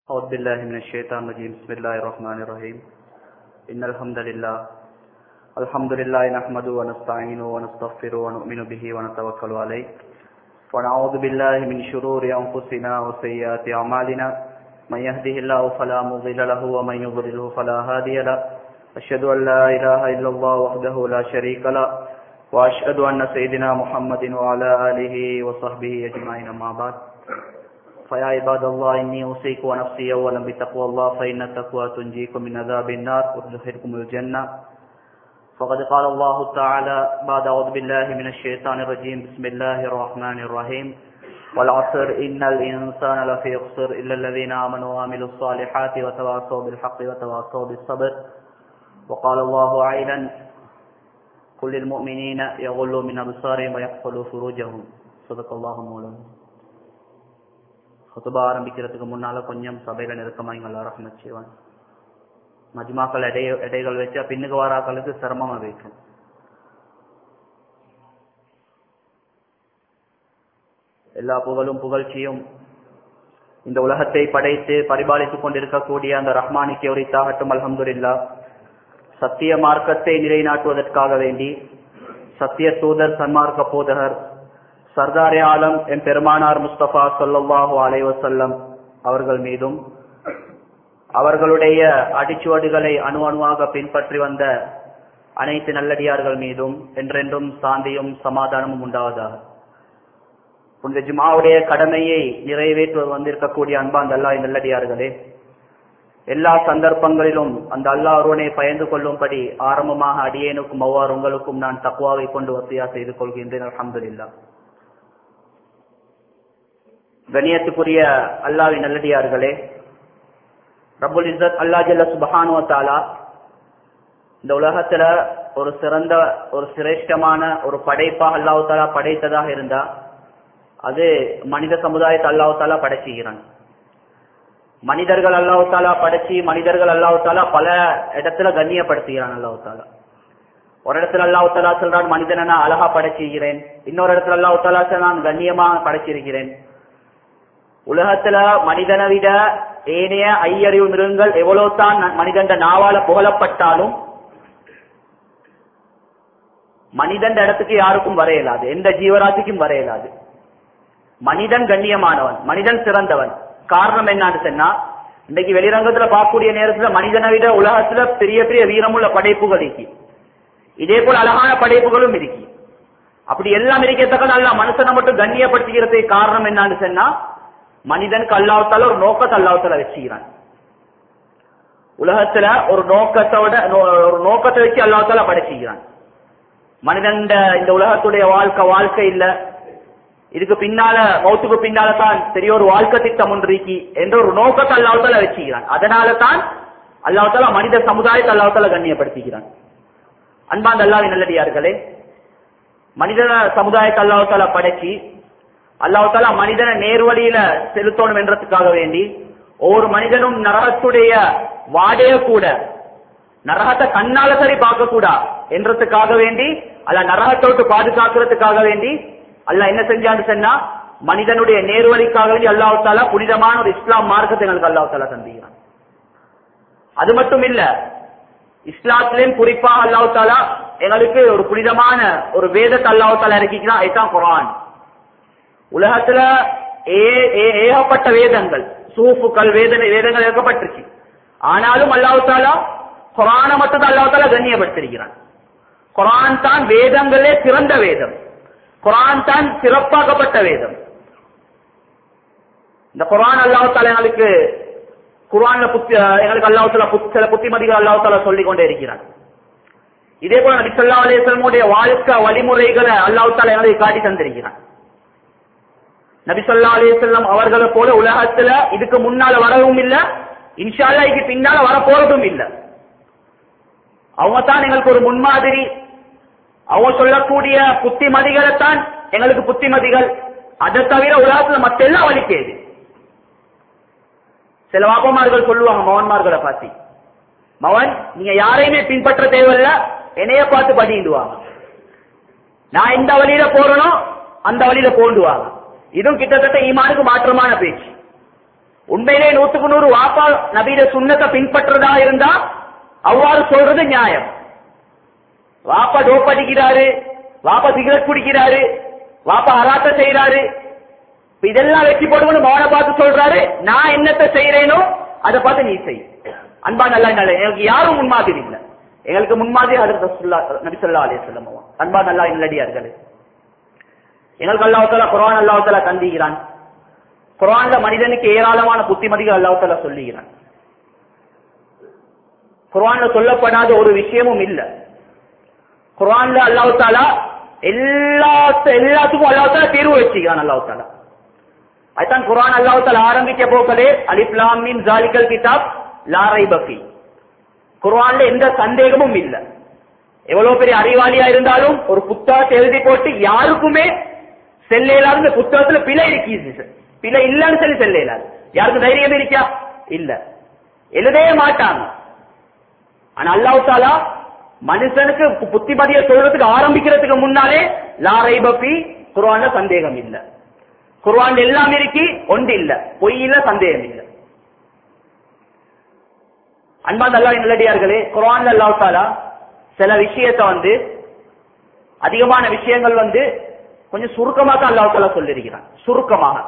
أعوذ بالله من الشيطان الرجيم بسم الله الرحمن الرحيم إن الحمد لله الحمد لله نحمده ونستعينه ونستغفره ونؤمن به ونتوكل عليه ونعوذ بالله من شرور أنفسنا وسيئات أعمالنا من يهده الله فلا مضل له ومن يضلله فلا هادي له أشهد أن لا إله إلا الله وحده لا شريك له وأشهد أن سيدنا محمد وعلى آله وصحبه أجمعين أما بعد فيا عباد الله إني أوصيك ونفسي أولا بتقوى الله فإن التقوى تنجيكم من عذاب النار وتدخلكم الجنة فقد قال الله تعالى بعد أعوذ بالله من الشيطان الرجيم بسم الله الرحمن الرحيم والعصر إن الإنسان لفي خسر إلا الذين آمنوا وعملوا الصالحات وتواصوا بالحق وتواصوا بالصبر وقال الله عينا كل المؤمنين يغلوا من أبصارهم ويحفظوا فروجهم صدق الله مولانا ஹுதுபா ஆரம்பிக்கிறதுக்கு முன்னால கொஞ்சம் சபையில நெருக்கமாய் நல்லா ரஹ்மத் செய்வான் மஜ்மாக்கள் இடை இடைகள் வச்சா பின்னுக்கு வாராக்களுக்கு சிரமமா வைக்கும் எல்லா புகழும் புகழ்ச்சியும் இந்த உலகத்தை படைத்து பரிபாலித்துக் கொண்டிருக்கக்கூடிய அந்த ரஹ்மானிக்கு உரித்தாகட்டும் அல்ஹம்துல்லா சத்திய மார்க்கத்தை நிலைநாட்டுவதற்காக வேண்டி சத்திய தூதர் சன்மார்க்க போதகர் சர்தாரே ஆலம் என் பெருமானார் முஸ்தபா சொல்லல்லாஹு அலைவசல்லம் அவர்கள் மீதும் அவர்களுடைய அடிச்சுவடுகளை அணு அணுவாக பின்பற்றி வந்த அனைத்து நல்லடியார்கள் மீதும் என்றென்றும் சாந்தியும் சமாதானமும் உண்டாவதாக புனித ஜுமாவுடைய கடமையை நிறைவேற்றுவது வந்திருக்கக்கூடிய அன்பாந்த அல்லாஹ் நல்லடியார்களே எல்லா சந்தர்ப்பங்களிலும் அந்த அல்லா ஒருவனை பயந்து கொள்ளும்படி ஆரம்பமாக அடியேனுக்கும் அவ்வாறு உங்களுக்கும் நான் தக்குவாவை கொண்டு வசதியா செய்து கொள்கின்றேன் அலமதுல்லா கணியத்துக்குரிய அல்லாவின் நல்லடியார்களே ரபுல் இசத் அல்லா ஜல்ல சுபஹானுவ தாலா இந்த உலகத்துல ஒரு சிறந்த ஒரு சிரேஷ்டமான ஒரு படைப்பா அல்லாஹு தாலா படைத்ததாக இருந்தா அது மனித சமுதாயத்தை அல்லாஹு தாலா படைச்சுகிறான் மனிதர்கள் அல்லாஹு தாலா படைச்சி மனிதர்கள் அல்லாஹு தாலா பல இடத்துல கண்ணியப்படுத்துகிறான் அல்லாஹு தாலா ஒரு இடத்துல அல்லாஹு தாலா சொல்றான் மனிதனை நான் அழகா படைச்சிருக்கிறேன் இன்னொரு இடத்துல அல்லாஹு தாலா நான் கண்ணியமா படைச்சிருக்கிறேன் உலகத்துல மனிதனை விட ஏனைய ஐயறிவு மிருகங்கள் எவ்வளவு தான் மனிதன் நாவால புகழப்பட்டாலும் மனிதன் இடத்துக்கு யாருக்கும் வர இயலாது எந்த ஜீவராசிக்கும் வர இயலாது மனிதன் கண்ணியமானவன் மனிதன் சிறந்தவன் காரணம் என்னன்னு சொன்னா இன்னைக்கு வெளிரங்கத்துல பார்க்கக்கூடிய நேரத்துல மனிதனை விட உலகத்துல பெரிய பெரிய வீரமுள்ள படைப்புகள் இருக்கு இதே போல அழகான படைப்புகளும் இருக்கு அப்படி எல்லாம் இருக்கத்தக்க நல்லா மனுஷனை மட்டும் கண்ணியப்படுத்திக்கிறதுக்கு காரணம் என்னன்னு சொன்னா மனிதனுக்கு அல்லாவத்தால ஒரு நோக்கத்தை அல்லாவத்தால வச்சுக்கிறான் உலகத்துல ஒரு நோக்கத்தோட ஒரு நோக்கத்தை வச்சு அல்லாவத்தால படைச்சுக்கிறான் மனிதன் இந்த உலகத்துடைய வாழ்க்கை வாழ்க்கை இல்ல இதுக்கு பின்னால மௌத்துக்கு பின்னால தான் பெரிய ஒரு வாழ்க்கை திட்டம் ஒன்றிக்கி என்ற ஒரு நோக்கத்தை அல்லாவத்தால வச்சுக்கிறான் அதனால தான் அல்லாவத்தால மனித சமுதாயத்தை அல்லாவத்தால கண்ணியப்படுத்திக்கிறான் அன்பாந்த அல்லாவின் நல்லடியார்களே மனித சமுதாயத்தை அல்லாவத்தால படைச்சி அல்லாஹால மனிதனை நேர்வழியில செலுத்தணும் என்றதுக்காக வேண்டி ஒவ்வொரு மனிதனும் நரகத்துடைய வாடைய கூட நரகத்தை கண்ணால சரி பார்க்க கூடா என்றதுக்காக வேண்டி அல்ல நரகத்தோட்டு பாதுகாக்கிறதுக்காக வேண்டி அல்ல என்ன செஞ்சான்னு சொன்னா மனிதனுடைய நேர்வழிக்காக வேண்டி அல்லாஹால புனிதமான ஒரு இஸ்லாம் மார்க்கத்தை எங்களுக்கு அல்லாஹால தந்திக்கிறான் அது மட்டும் இல்ல இஸ்லாத்திலேயும் குறிப்பா அல்லாஹாலா எங்களுக்கு ஒரு புனிதமான ஒரு வேதத்தை அல்லாஹால இறக்கிக்கிறான் இதுதான் குரான் உலகத்துல ஏகப்பட்ட வேதங்கள் சூஃபுக்கள் வேதனை வேதங்கள் இறக்கப்பட்டிருச்சு ஆனாலும் அல்லாஹாலா குரான மட்டும் தான் அல்லாஹாலா கண்ணியப்படுத்திருக்கிறான் குரான் தான் வேதங்களே சிறந்த வேதம் குரான் தான் சிறப்பாக்கப்பட்ட வேதம் இந்த குரான் அல்லாஹால எங்களுக்கு குரான்ல புத்தி எங்களுக்கு அல்லாஹால சில புத்திமதிகள் அல்லாஹால சொல்லிக் கொண்டே இருக்கிறான் இதே போல நபி சொல்லா அலிஸ்லமுடைய வாழ்க்கை வழிமுறைகளை அல்லாஹால எங்களுக்கு காட்டி தந்திருக்கிறான் நபிசல்லா அலிசல்லம் அவர்களை போல உலகத்துல இதுக்கு முன்னால வரவும் இல்ல இன்ஷால்லா இதுக்கு பின்னால வர போறதும் இல்ல அவங்க தான் எங்களுக்கு ஒரு முன்மாதிரி அவங்க சொல்லக்கூடிய புத்திமதிகளை தான் எங்களுக்கு புத்திமதிகள் அதை தவிர உலகத்துல மத்த எல்லாம் வலிக்கேது சில வாப்பமார்கள் சொல்லுவாங்க மவன்மார்களை பார்த்து மவன் நீங்க யாரையுமே பின்பற்ற தேவையில்ல என்னைய பார்த்து படிடுவாங்க நான் எந்த வழியில போறனோ அந்த வழியில போண்டுவாங்க இதுவும் கிட்டத்தட்ட ஈமானுக்கு மாற்றமான பேச்சு உண்மையிலே நூத்துக்கு நூறு வாப்பா நபீட சுண்ணத்தை பின்பற்றதா இருந்தா அவ்வாறு சொல்றது நியாயம் வாப்பா டோப் அடிக்கிறாரு வாப்பா சிகரெட் குடிக்கிறாரு வாப்பா அராத்த செய்யறாரு இப்ப இதெல்லாம் வெற்றி போடுவோம் மௌன பார்த்து சொல்றாரு நான் என்னத்தை செய்யறேனோ அதை பார்த்து நீ செய் அன்பா நல்லா நல்ல எனக்கு யாரும் முன்மாதிரி இல்லை எங்களுக்கு முன்மாதிரி அதற்கு நபி சொல்லா அலே சொல்லமும் அன்பா நல்லா இல்லடியார்களே எங்களுக்கு அல்லாஹால குரான் அல்லாஹால கண்டிக்கிறான் குரான்ல மனிதனுக்கு ஏராளமான புத்திமதிகள் அல்லாஹால சொல்லுகிறான் குரான்ல சொல்லப்படாத ஒரு விஷயமும் இல்ல குரான்ல அல்லாஹாலா எல்லா எல்லாத்துக்கும் அல்லாஹால தீர்வு வச்சுக்கிறான் அல்லாஹாலா அதுதான் குரான் அல்லாஹால ஆரம்பிக்க போக்கலே அலிப்லாம் மீன் ஜாலிகல் கிதாப் லாரை பஃபி குரான்ல எந்த சந்தேகமும் இல்ல எவ்வளவு பெரிய அறிவாளியா இருந்தாலும் ஒரு புத்தகத்தை எழுதி போட்டு யாருக்குமே செல்ல இயலாது இந்த புத்தகத்துல பிழை இருக்கு பிழை இல்லன்னு சொல்லி செல்ல இயலாது யாருக்கு தைரியம் இருக்கா இல்ல எழுதவே மாட்டாங்க ஆனா அல்லாஹ் தாலா மனுஷனுக்கு பு- புத்திமதியை சொல்றதுக்கு ஆரம்பிக்கிறதுக்கு முன்னாலே லாரை பப்பி குர்ஆன்ல சந்தேகம் இல்ல குர்ஆன்ல எல்லாம் இருக்கி ஒன்று இல்ல பொய்யில சந்தேகம் இல்ல அன்பாந்த அல்லாஹ் நல்லடியார்களே குர்ஆன்ல அல்லாஹ் தாலா சில விஷயத்தை வந்து அதிகமான விஷயங்கள் வந்து கொஞ்சம் சுருக்கமாக தான் அல்லாஹ் தாலா சொல்லியிருக்கிறான் சுருக்கமாக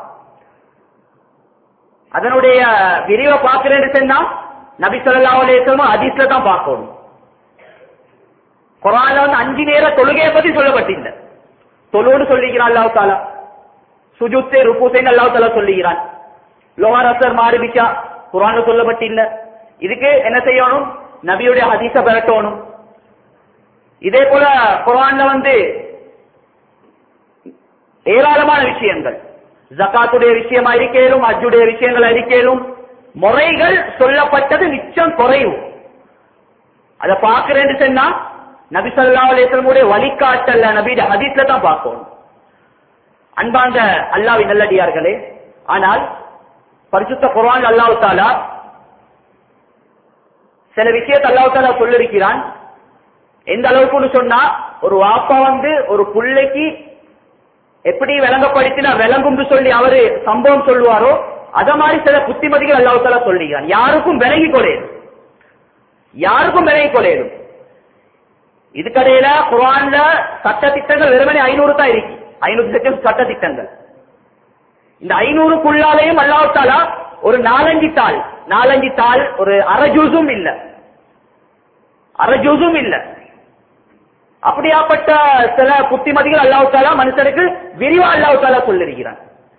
அதனுடைய விரிவை பார்க்கிறேன்னு சொன்னா நபி ஸல்லல்லாஹு அலைஹி வஸல்லம் ஹதீஸ்ல தான் பார்க்கணும் குர்ஆன்ல வந்து அஞ்சு நேர தொழுகையை பத்தி சொல்லப்பட்டில்ல தொழுன்னு சொல்லிக்கிறான் அல்லாஹ் தாலா சுஜூத்தே ருக்கூசேன்னு அல்லாஹ் தாலா சொல்லுகிறான் லோஹர் அசர் மாறுபிச்சா குர்ஆன்ல சொல்லப்பட்டில்ல இதுக்கு என்ன செய்யணும் நபியுடைய ஹதீஸ பெறட்டணும் இதே போல குர்ஆன்ல வந்து ஏராளமான விஷயங்கள் ஜகாத்துடைய விஷயமா இருக்கேலும் அஜுடைய விஷயங்கள் அறிக்கையிலும் முறைகள் சொல்லப்பட்டது நிச்சயம் குறைவு அதை பார்க்கிறேன்னு சொன்னா நபி ஸல்லல்லாஹு அலைஹி வஸல்லமுடைய வழிகாட்டல்ல நபியுடைய ஹதீஸ்ல தான் பார்க்கணும் அன்பார்ந்த அல்லாஹ்வின் நல்லடியார்களே ஆனால் பரிசுத்த குர்ஆன் அல்லாஹ் தாலா சில விஷயத்தை அல்லாஹ் தாலா சொல்லிருக்கிறான் எந்த அளவுக்குன்னு சொன்னா ஒரு வாப்பா வந்து ஒரு புள்ளைக்கு எப்படி விளங்கப்படுத்தினா விளங்கும்னு சொல்லி அவரு சம்பவம் சொல்லுவாரோ அத மாதிரி சில புத்திமதிகள் அல்லாஹ் தாலா சொல்லுகிறான் யாருக்கும் விலகி கொள்ளையும் யாருக்கும் விலகி கொள்ளையும் இதுக்கடையில குர்ஆன்ல சட்ட திட்டங்கள் வெறுமனே ஐநூறு தான் இருக்கு ஐநூறு லட்சம் சட்ட திட்டங்கள் இந்த ஐநூறுக்குள்ளாலேயும் அல்லாஹ் தாலா ஒரு நாலஞ்சு தாள் நாலஞ்சு தாள் ஒரு அரை ஜூஸும் இல்ல அரை ஜூஸும் இல்ல அப்படியாப்பட்ட சில புத்திமதிகள் அல்லாஹ் தாலா மனுஷனுக்கு விரிவா அல்லாஹ் தாலா சொல்லிருக்கிறான்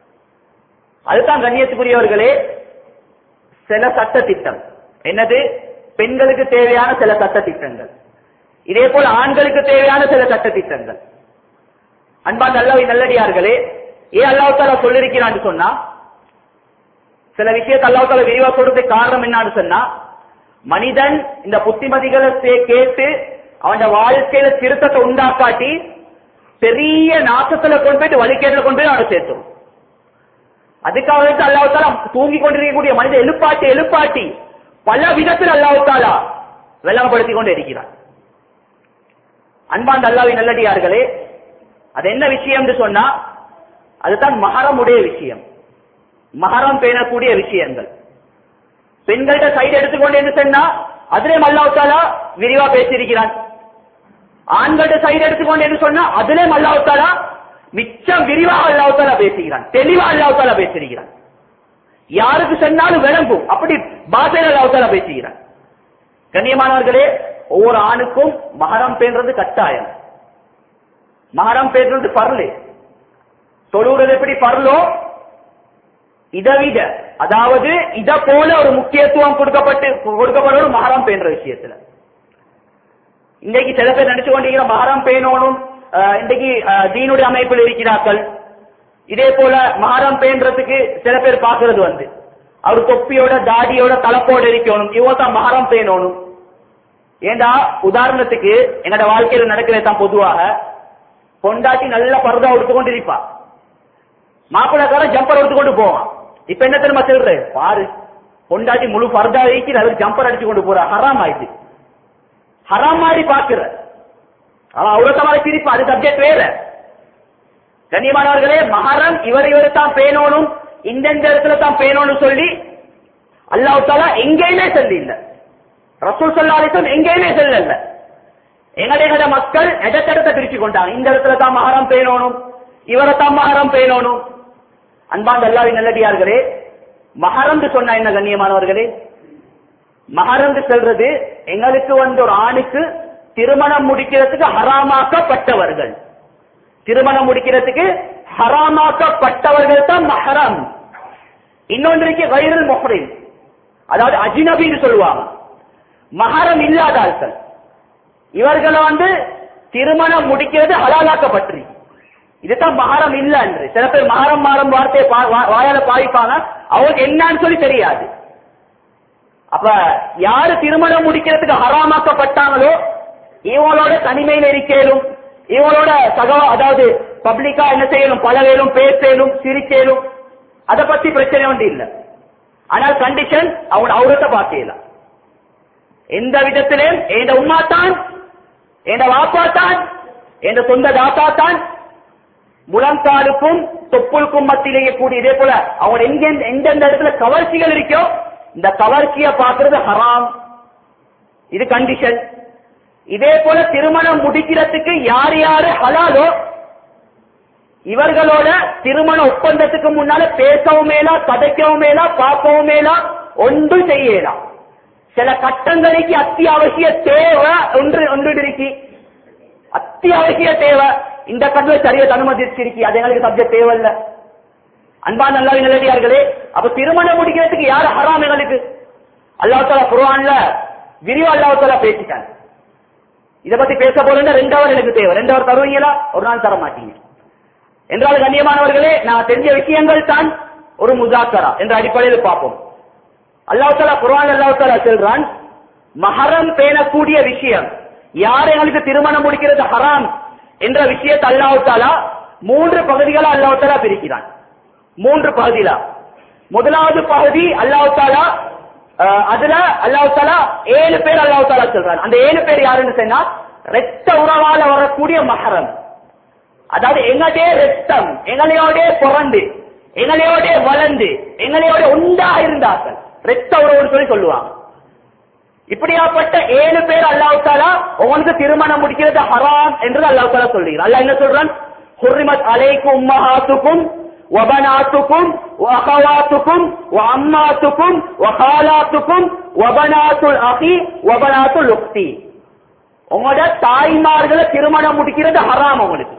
அதுதான் கண்ணியத்துக்குரியவர்களே சில சட்ட திட்டம் என்னது பெண்களுக்கு தேவையான சில சட்ட திட்டங்கள் இதே போல ஆண்களுக்கு தேவையான சில சட்ட திட்டங்கள் அன்பாந்த அல்லாஹ் நல்லடியார்களே ஏன் அல்லாஹ் தாலா சொல்லிருக்கிறான்னு சொன்னா சில விஷயத்தை அல்லாஹ் தாலா விரிவா சொல்றதுக்கு காரணம் என்னன்னு சொன்னா மனிதன் இந்த புத்திமதிகளை சே- கேட்டு அவன் வாழ்க்கையில திருத்தத்தை உண்டாக்காட்டி பெரிய நாசத்துல கொண்டு போயிட்டு வழிகேட்டில் கொண்டு போய் அவனை சேர்த்துரும் அதுக்காக தான் அல்லாஹ் தாலா தூங்கி கொண்டிருக்கக்கூடிய மனித எழுப்பாட்டி எழுப்பாட்டி பல விதத்தில் அல்லாஹ் தாலா வெள்ளப்படுத்திக் கொண்டு இருக்கிறான் அன்பாந்த அல்லாவின் நல்லடியார்களே அது என்ன விஷயம்னு சொன்னா அதுதான் மகரமுடைய விஷயம் மகரம் பேணக்கூடிய விஷயங்கள் பெண்கள்கிட்ட சைடு எடுத்துக்கொண்டு என்ன சொன்னா அதிலே அல்லாஹாலா விரிவா பேசியிருக்கிறான் ஆண்கள்ட்ட சைடு எடுத்துக்கொண்டு என்ன சொன்னா அதிலே அல்லாஹாலா மிச்சம் விரிவா அல்லாஹாலா பேசுகிறான் தெளிவா அல்லாஹாலா பேசியிருக்கிறான் யாருக்கு சொன்னாலும் விளங்கும் அப்படி பாசையில் அல்லாஹாலா பேசுகிறான் கண்ணியமானவர்களே ஒவ்வொரு ஆணுக்கும் மகரம் பேன்றது கட்டாயம் மகரம் பேன்றது பரலு தொழுகிறது எப்படி பரலோ இதை விட அதாவது இத போல ஒரு முக்கியத்துவம் கொடுக்கப்பட்டு கொடுக்கப்பட ஒரு மகரம் பேன்ற விஷயத்துல இன்றைக்கு சில பேர் நினைச்சு கொண்டிருக்கிற மகரம் பேணணும் அஹ், இன்றைக்கு அஹ், தீனுடைய அமைப்பில் இருக்கிறார்கள் இதே போல மகரம் பேன்றதுக்கு சில பேர் பாக்குறது வந்து அவர் தொப்பியோட தாடியோட தலப்போட இருக்கணும் இவங்க தான் மகரம் பேணணும் ஏண்டா உதாரணத்துக்கு என்னோட வாழ்க்கையில நடக்கிறது தான் பொதுவாக பொண்டாட்டி நல்ல பரதா எடுத்துக்கொண்டு இருப்பா மாப்பிள்ளக்காரன் ஜம்பர் எடுத்துக்கொண்டு போவான் இப்ப என்ன தெரியுமா சொல்ற பாரு பொண்டாட்டி முழு பரதா வைக்கி அதுக்கு ஜம்பர் அடிச்சு கொண்டு போற ஹராம் ஆயிடுச்சு ஹராம் மாதிரி பாக்குற அவன் அவ்வளவு மாதிரி பிரிப்பா அது சப்ஜெக்ட் வேற கண்ணியமானவர்களே மகரம் இவர் இவர் தான் பேணணும் இந்தந்த இடத்துல தான் பேணணும்னு சொல்லி அல்லாஹ் தாலா எங்கேயுமே சொல்லி இல்ல ரசூல் சொல்லாதிக்கும் எங்கேயுமே சொல்லல எங்கடைய மக்கள் எடத்தெடத்தை பிரிச்சு கொண்டாங்க இந்த இடத்துல தான் மகரம் பேணணும் இவரை தான் மகரம் பேணணும் அன்பாந்த எல்லாரும் நல்லடியார்களே மகரந்து சொன்னா என்ன கண்ணியமானவர்களே மகரந்து சொல்றது எங்களுக்கு வந்து ஒரு ஆணுக்கு திருமணம் முடிக்கிறதுக்கு ஹராமாக்கப்பட்டவர்கள் திருமணம் முடிக்கிறதுக்கு ஹராமாக்கப்பட்டவர்கள் தான் மஹரம் இன்னொன்றைக்கு வைரல் முஹரிம் அதாவது அஜினபின்னு சொல்லுவாங்க மஹரம் இல்லாத ஆட்கள் இவர்களை வந்து திருமணம் முடிக்கிறது ஹலாலாக்கப்பட்டு இதுதான் மகரம் இல்ல என்று சில பேர் மகரம் மாறம் வார்த்தையை பா- வா- வாயால பாவிப்பாங்க அவங்களுக்கு என்னன்னு சொல்லி தெரியாது அப்ப யாரு திருமணம் முடிக்கிறதுக்கு ஹராமாக்கப்பட்டாங்களோ இவங்களோட தனிமையில் இருக்கலும் இவங்களோட சக அதாவது பப்ளிக்கா என்ன செய்யணும் பழகலும் பேசலும் சிரிக்கலும் அதை பத்தி பிரச்சனை ஒன்று இல்ல ஆனால் கண்டிஷன் அவங்க அவுரத்தை பார்க்கலாம் எந்த விதத்திலும் என் உமா தான் என் வாப்பா தான் என் சொந்த தாத்தா தான் முழங்காலுக்கும் தொப்புளுக்கும் மத்தியிலேயே கூடிய இதே போல அவங்க எங்க எந்தெந்த இடத்துல கவர்ச்சிகள் இருக்கோ இந்த கவர்ச்சிய பாக்குறது ஹராம் இது கண்டிஷன் இதே போல திருமணம் முடிக்கிறதுக்கு யார் யாரு ஹலாலோ இவர்களோட திருமண ஒப்பந்தத்துக்கு முன்னால பேசவும் மேலா கதைக்கவும் மேலா பார்க்கவும் மேலா ஒன்றும் செய்யலாம் சில கட்டங்களுக்கு அத்தியாவசிய தேவை ஒன்று ஒன்று இருக்கு அத்தியாவசிய தேவை இந்த கட்டளை சரியா அனுமதிச்சிருக்கி அது எங்களுக்கு சப்ஜெக்ட் தேவையில்ல அன்பா நல்லா நிலடியார்களே அப்ப திருமணம் முடிக்கிறதுக்கு யாரு ஹராம் எங்களுக்கு அல்லாஹ் தாலா குர்ஆன்ல விரிவா அல்லாஹ் தாலா பேசிட்டாங்க இத பத்தி பேச போறேன் ரெண்டாவது எனக்கு தேவை ரெண்டாவது தருவீங்களா ஒரு நாள் தர மாட்டீங்க என்றால் கண்ணியமானவர்களே நான் தெரிஞ்ச விஷயங்கள் தான் ஒரு முசாக்கரா என்ற அடிப்படையில் பார்ப்போம் அல்லாஹ் தாலா குர்ஆன் அல்லாஹ் தாலா சொல்றான் மஹரம் பேணக்கூடிய விஷயம் யார் எங்களுக்கு திருமணம் முடிக்கிறது ஹராம் என்ற விஷயத்தை அல்லாஹ் தாலா மூன்று பகுதிகளா அல்லாஹ் தாலா பிரிக்கிறான் மூன்று பகுதியில முதலாவது பகுதி அல்லாஹ் தாலா அஹ், அதுல அல்லாஹ் தாலா ஏழு பேர் அல்லாஹ் தாலா சொல்றான் அந்த ஏழு பேர் யாருன்னு சொன்னா ரத்த உறவால வரக்கூடிய மஹரம் அதாவது எங்களுடைய ரத்தம் எங்களையோட பிறந்து எங்களையோட வளர்ந்து எங்களையோட உண்டா இருந்தார்கள் ரத்த உறவுன்னு சொல்லி சொல்லுவாங்க இப்படியாப்பட்ட ஏழு பேர் அல்லாஹ் தாலா உங்களுக்கு திருமணம் முடிக்கிறது ஹராம் என்று அல்லாஹ் தாலா சொல்லுகிறார் அல்லாஹ் என்ன சொல்றான் ஹுர்ரிமத் அலைக்கும் உம்மஹாத்துக்கும் وبناتكم واخواتكم وعماتكم وخالاتكم وبنات الاخ وبنات الاخت உங்களோட தாய்மார்களை திருமணம் முடிக்கிறது ஹராம் உங்களுக்கு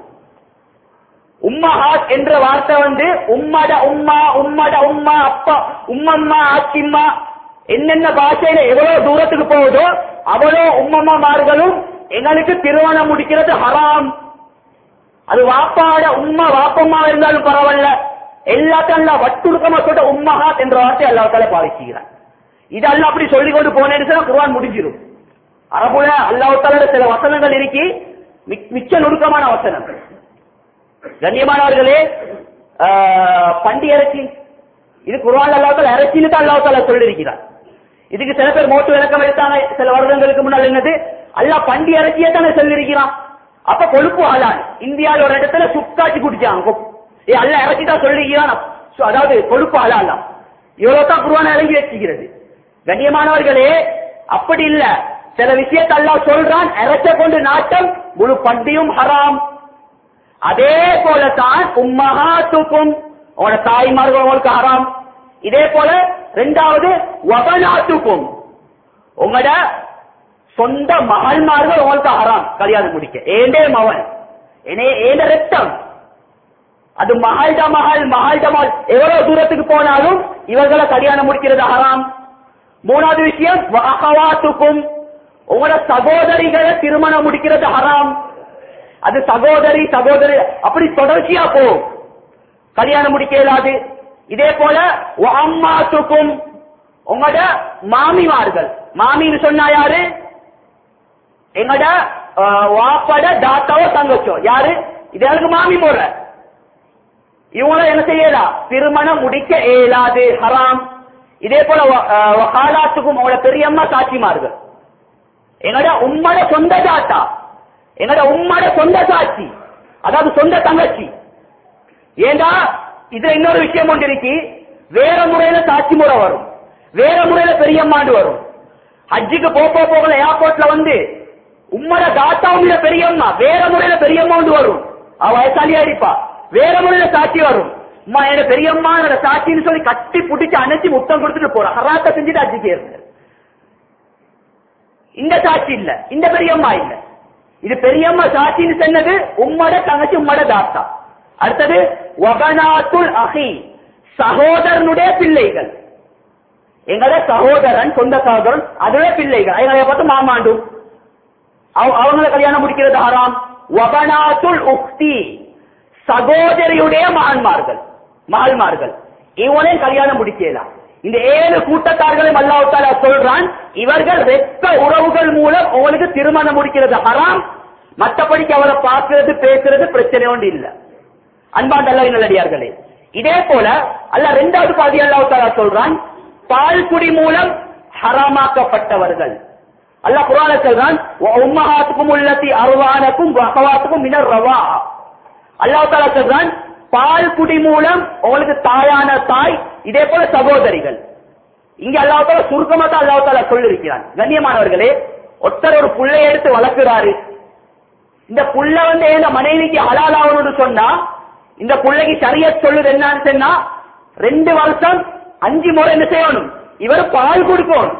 உம்மஹாத் என்ற வார்த்தை வந்து உம்மட உம்மா உம்மட உம்மா அப்பா உம்மம்மா ஆச்சிம்மா என்னென்ன பாஷையில எவ்வளவு தூரத்துக்கு போகுதோ அவ்வளோ உம்மம்மார்களும் எங்களுக்கு திருமணம் முடிக்கிறது ஹராம் அது வாப்பாட உம்மா வாப்பம்மா இருந்தாலும் பரவாயில்ல எல்லாத்தையும் அல்ல வட்டுருக்கமா சொல்லிட்டு உம்மஹாத் என்ற வார்த்தை அல்லாத்தால பாவிச்சுகிறான் இது அல்ல அப்படி சொல்லிக் கொண்டு போனேன்னு சொன்னா குர்ஆன் முடிஞ்சிடும் அரபுல அல்லாஹால சில வசனங்கள் இருக்கி மிக்- மிச்ச நுணுக்கமான வசனம் கண்ணியமானவர்களே ஆஹ், பண்டி இறைச்சி இது குர்ஆன் அல்லாஹால இறைச்சின்னு தான் அல்லாஹால சொல்லியிருக்கிறார் இதுக்கு சில பேர் மோட்டு விளக்கம் எடுத்தாங்க சில வருடங்களுக்கு முன்னால் என்னது அல்லாஹ் பண்டி இறைச்சியே தானே சொல்லியிருக்கிறான் அப்ப கொழுப்பு ஆளான் இந்தியாவில் ஒரு இடத்துல சுக்காச்சி குடிச்சாங்க கொ- ஏ அல்ல இறைச்சி தான் சொல்லியிருக்கிறான் சு- அதாவது கொழுப்பு ஆளான் இவ்வளவு தான் குருவான இறங்கி வச்சுக்கிறது கண்ணியமானவர்களே அப்படி இல்ல சில விஷயத்தை அல்லாஹ் சொல்றான் இறைச்ச கொண்டு நாட்டம் முழு பண்டியும் ஹராம் அதே போலதான் உம்மகாத்துக்கும் உங்களோட தாய்மார்கள் உங்களுக்கு ஹராம் இதே போல ரெண்டாவது வபனாத்துக்கும் உங்களோட சொந்த மகள்மார்கள் உங்களுக்கு ஹராம் கல்யாணம் முடிக்க ஏண்டே மவன் ஏனே ஏண்ட ரத்தம் அது மகள்ட மகள் மகள்ட மகள் எவ்வளவு தூரத்துக்கு போனாலும் இவர்களை கல்யாணம் முடிக்கிறது ஹராம் மூணாவது விஷயம் வஅகவாத்துக்கும் உங்களோட சகோதரிகளை திருமணம் முடிக்கிறது ஹராம் அது சகோதரி சகோதரி அப்படி தொடர்ச்சியா போகும் கல்யாணம் முடிக்க இயலாது இதே போல அம்மாத்துக்கும் உங்களோட மாமிமார்கள் மாமின்னு சொன்னா யாரு எங்கட அஹ், வாப்பட தாத்தாவோ தங்கச்சோ யாரு இது எனக்கு மாமி முறை இவங்கள என்ன செய்யலாம் திருமணம் முடிக்க இயலாது ஹராம் இதே போல வ- அஹ், வகாலாத்துக்கும் உங்களோட பெரியம்மா சாட்சிமார்கள் எங்கட உம்மட சொந்த தாத்தா எங்கட உம்மட சொந்த சாட்சி அதாவது சொந்த தங்கச்சி ஏண்டா இதுல இன்னொரு விஷயம் ஒன்று இருக்கு வேற முறையில சாட்சி முறை வரும் வேற முறையில பெரியம்மாண்டு வரும் ஹஜ்ஜுக்கு போக போகல ஏர்போர்ட்ல வந்து உம்மட தாத்தாவும் பெரியம்மா வேற முறையில பெரியம்மா வந்து வரும் அவ வயசாலியா இருப்பா வேற முறையில சாட்சி வரும் அம்மா என்ன பெரியம்மா என்னோட சாட்சின்னு சொல்லி கட்டி புடிச்சு அணைச்சு முத்தம் கொடுத்துட்டு போற ஹராத்த செஞ்சுட்டு ஹஜ்ஜுக்கு ஏறுங்க இந்த சாட்சி இல்ல இந்த பெரியம்மா இல்ல இது பெரியம்மா சாட்சின்னு சொன்னது உம்மட தங்கச்சி உம்மட தாத்தா அடுத்தது வபனாத்துல் அஹி சகோதரனுடைய பிள்ளைகள் எங்களோட சகோதரன் சொந்த சகோதரன் அதுவே பிள்ளைகள் எங்களை பார்த்து மாமாண்டும் அவ- அவங்கள கல்யாணம் முடிக்கிறது ஹராம் வபனாத்துல் உக்தி சகோதரியுடைய மகன்மார்கள் மகள்மார்கள் இவனையும் கல்யாணம் முடிக்கலாம் இந்த ஏழு கூட்டத்தார்களையும் அல்லாஹால சொல்றான் இவர்கள் ரெத்த உறவுகள் மூலம் உங்களுக்கு திருமணம் முடிக்கிறது ஹராம் மற்றபடிக்கு அவரை பார்க்கிறது பேசுறது பிரச்சனை ஒன்று இல்ல அன்பாண்ட அல்ல நல்லடியார்களே இதே போல அல்ல ரெண்டாவது பாதி அல்லாஹால சொல்றான் பால்குடி மூலம் ஹராமாக்கப்பட்டவர்கள் அல்லாஹ் குரான சொல்றான் உம்மஹாத்துக்கும் உள்ளத்தி அருவானக்கும் வகவாத்துக்கும் மினர் ரவா அல்லாஹ் தாலா சொல்றான் பால் குடி மூலம் உங்களுக்கு தாயான தாய் இதே போல சகோதரிகள் இங்க அல்லாஹ் தாலா சுருக்கமா தான் அல்லாஹ் தாலா சொல்லிருக்கிறான் கண்ணியமானவர்களே ஒருத்தர் ஒரு புள்ளைய எடுத்து வளர்க்கிறாரு இந்த புள்ள வந்து எங்க மனைவிக்கு ஹலால் ஆகணும்னு சொன்னா இந்த புள்ளைக்கு சரியத் சொல்லுது என்னன்னு சொன்னா ரெண்டு வருஷம் அஞ்சு முறை என்ன செய்யணும் இவர் பால் கொடுக்கணும்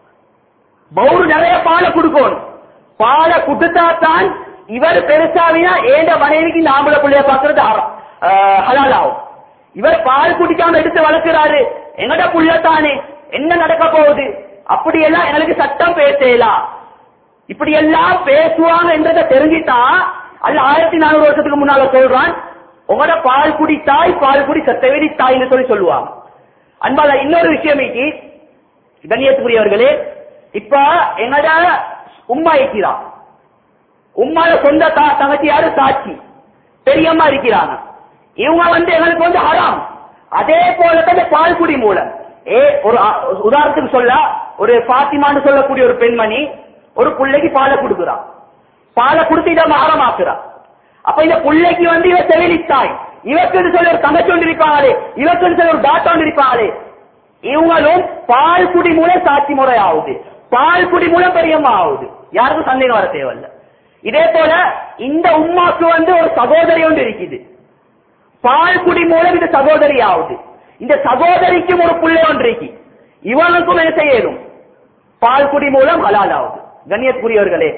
பவுர் நிறைய பாலை கொடுக்கணும் பாலை கொடுத்தா தான் இவர் பெருசாவினா ஏண்ட மனைவிக்கு நாமள பிள்ளைய பாக்குறது ஆரம் ஹலால் ஆகும் இவர் பால் குடிக்காம எடுத்து வளர்க்கிறாரு எங்கட புள்ள தானே என்ன நடக்க போகுது அப்படி எல்லாம் எங்களுக்கு சட்டம் பேசலாம் இப்படி எல்லாம் பேசுவாங்க என்றதை தெரிஞ்சிட்டா அல்ல ஆயிரத்தி நானூறு வருஷத்துக்கு முன்னால சொல்றான் உங்களோட பால் குடி தாய் பால் குடி சத்தவெளி தாய்ன்னு சொல்லி சொல்லுவாங்க அன்பால இன்னொரு விஷயம் இன்னைக்கு கண்ணியத்துக்குரியவர்களே இப்ப என்னடா உம்மா இருக்கிறான் உம்மால சொந்த தா- தங்கச்சி யாரு சாட்சி பெரியம்மா இருக்கிறாங்க இவங்க வந்து எங்களுக்கு வந்து ஹராம் அதே போல தான் இந்த பால்குடி மூலம் ஏ ஒரு அ- உதாரணத்துக்கு சொல்ல ஒரு பாத்திமான்னு சொல்லக்கூடிய ஒரு பெண்மணி ஒரு பிள்ளைக்கு பாலை கொடுக்குறான் பாலை கொடுத்து இதை ஆரமாக்குறான் அப்ப இந்த பிள்ளைக்கு வந்து இவ செவிலித்தாய் இவக்குன்னு சொல்லி ஒரு தங்கச்சி ஒன்று இருப்பாங்களே இவக்குன்னு சொல்லி ஒரு டாட்டா ஒன்று இருப்பாங்களே இவங்களும் பால் குடி மூலம் சாட்சி முறை ஆகுது பால் குடி மூலம் பெரியம்மா ஆகுது யாருக்கும் சந்தேகம் வர தேவையில்ல இதே போல இந்த உம்மாக்கு வந்து ஒரு சகோதரி ஒன்று இருக்குது பால் குடி மூலம் இந்த சகோதரி ஆகுது இந்த சகோதரிக்கும் ஒரு புள்ளை ஒன்று இருக்கு இவனுக்கும் என்ன செய்யணும் பால் குடி மூலம் ஹலால் ஆகுது கண்ணியத்துக்குரியவர்களே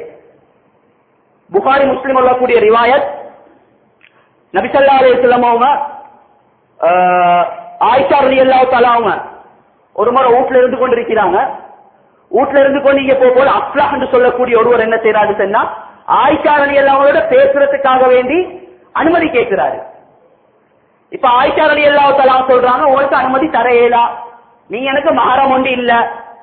புகாரி முஸ்லிம் உள்ளக்கூடிய ரிவாயத் நபிசல்லா அலையம் அவங்க ஆஹ், ஆயிஷா ரலி அல்லா அவங்க ஒரு முறை வீட்டுல இருந்து கொண்டு இருக்கிறாங்க வீட்டுல இருந்து கொண்டு இங்க போக போல அப்லாஹ் என்று சொல்லக்கூடிய ஒருவர் என்ன செய்யறாரு சொன்னா ஆயிஷா ரலி அல்லாவோட பேசுறதுக்காக வேண்டி அனுமதி கேட்கிறாரு இப்ப ஆயிஷா ரலி அல்லா தலா சொல்றாங்க உங்களுக்கு அனுமதி தர இயலா நீங்க எனக்கு மகாரம் ஒன்று இல்ல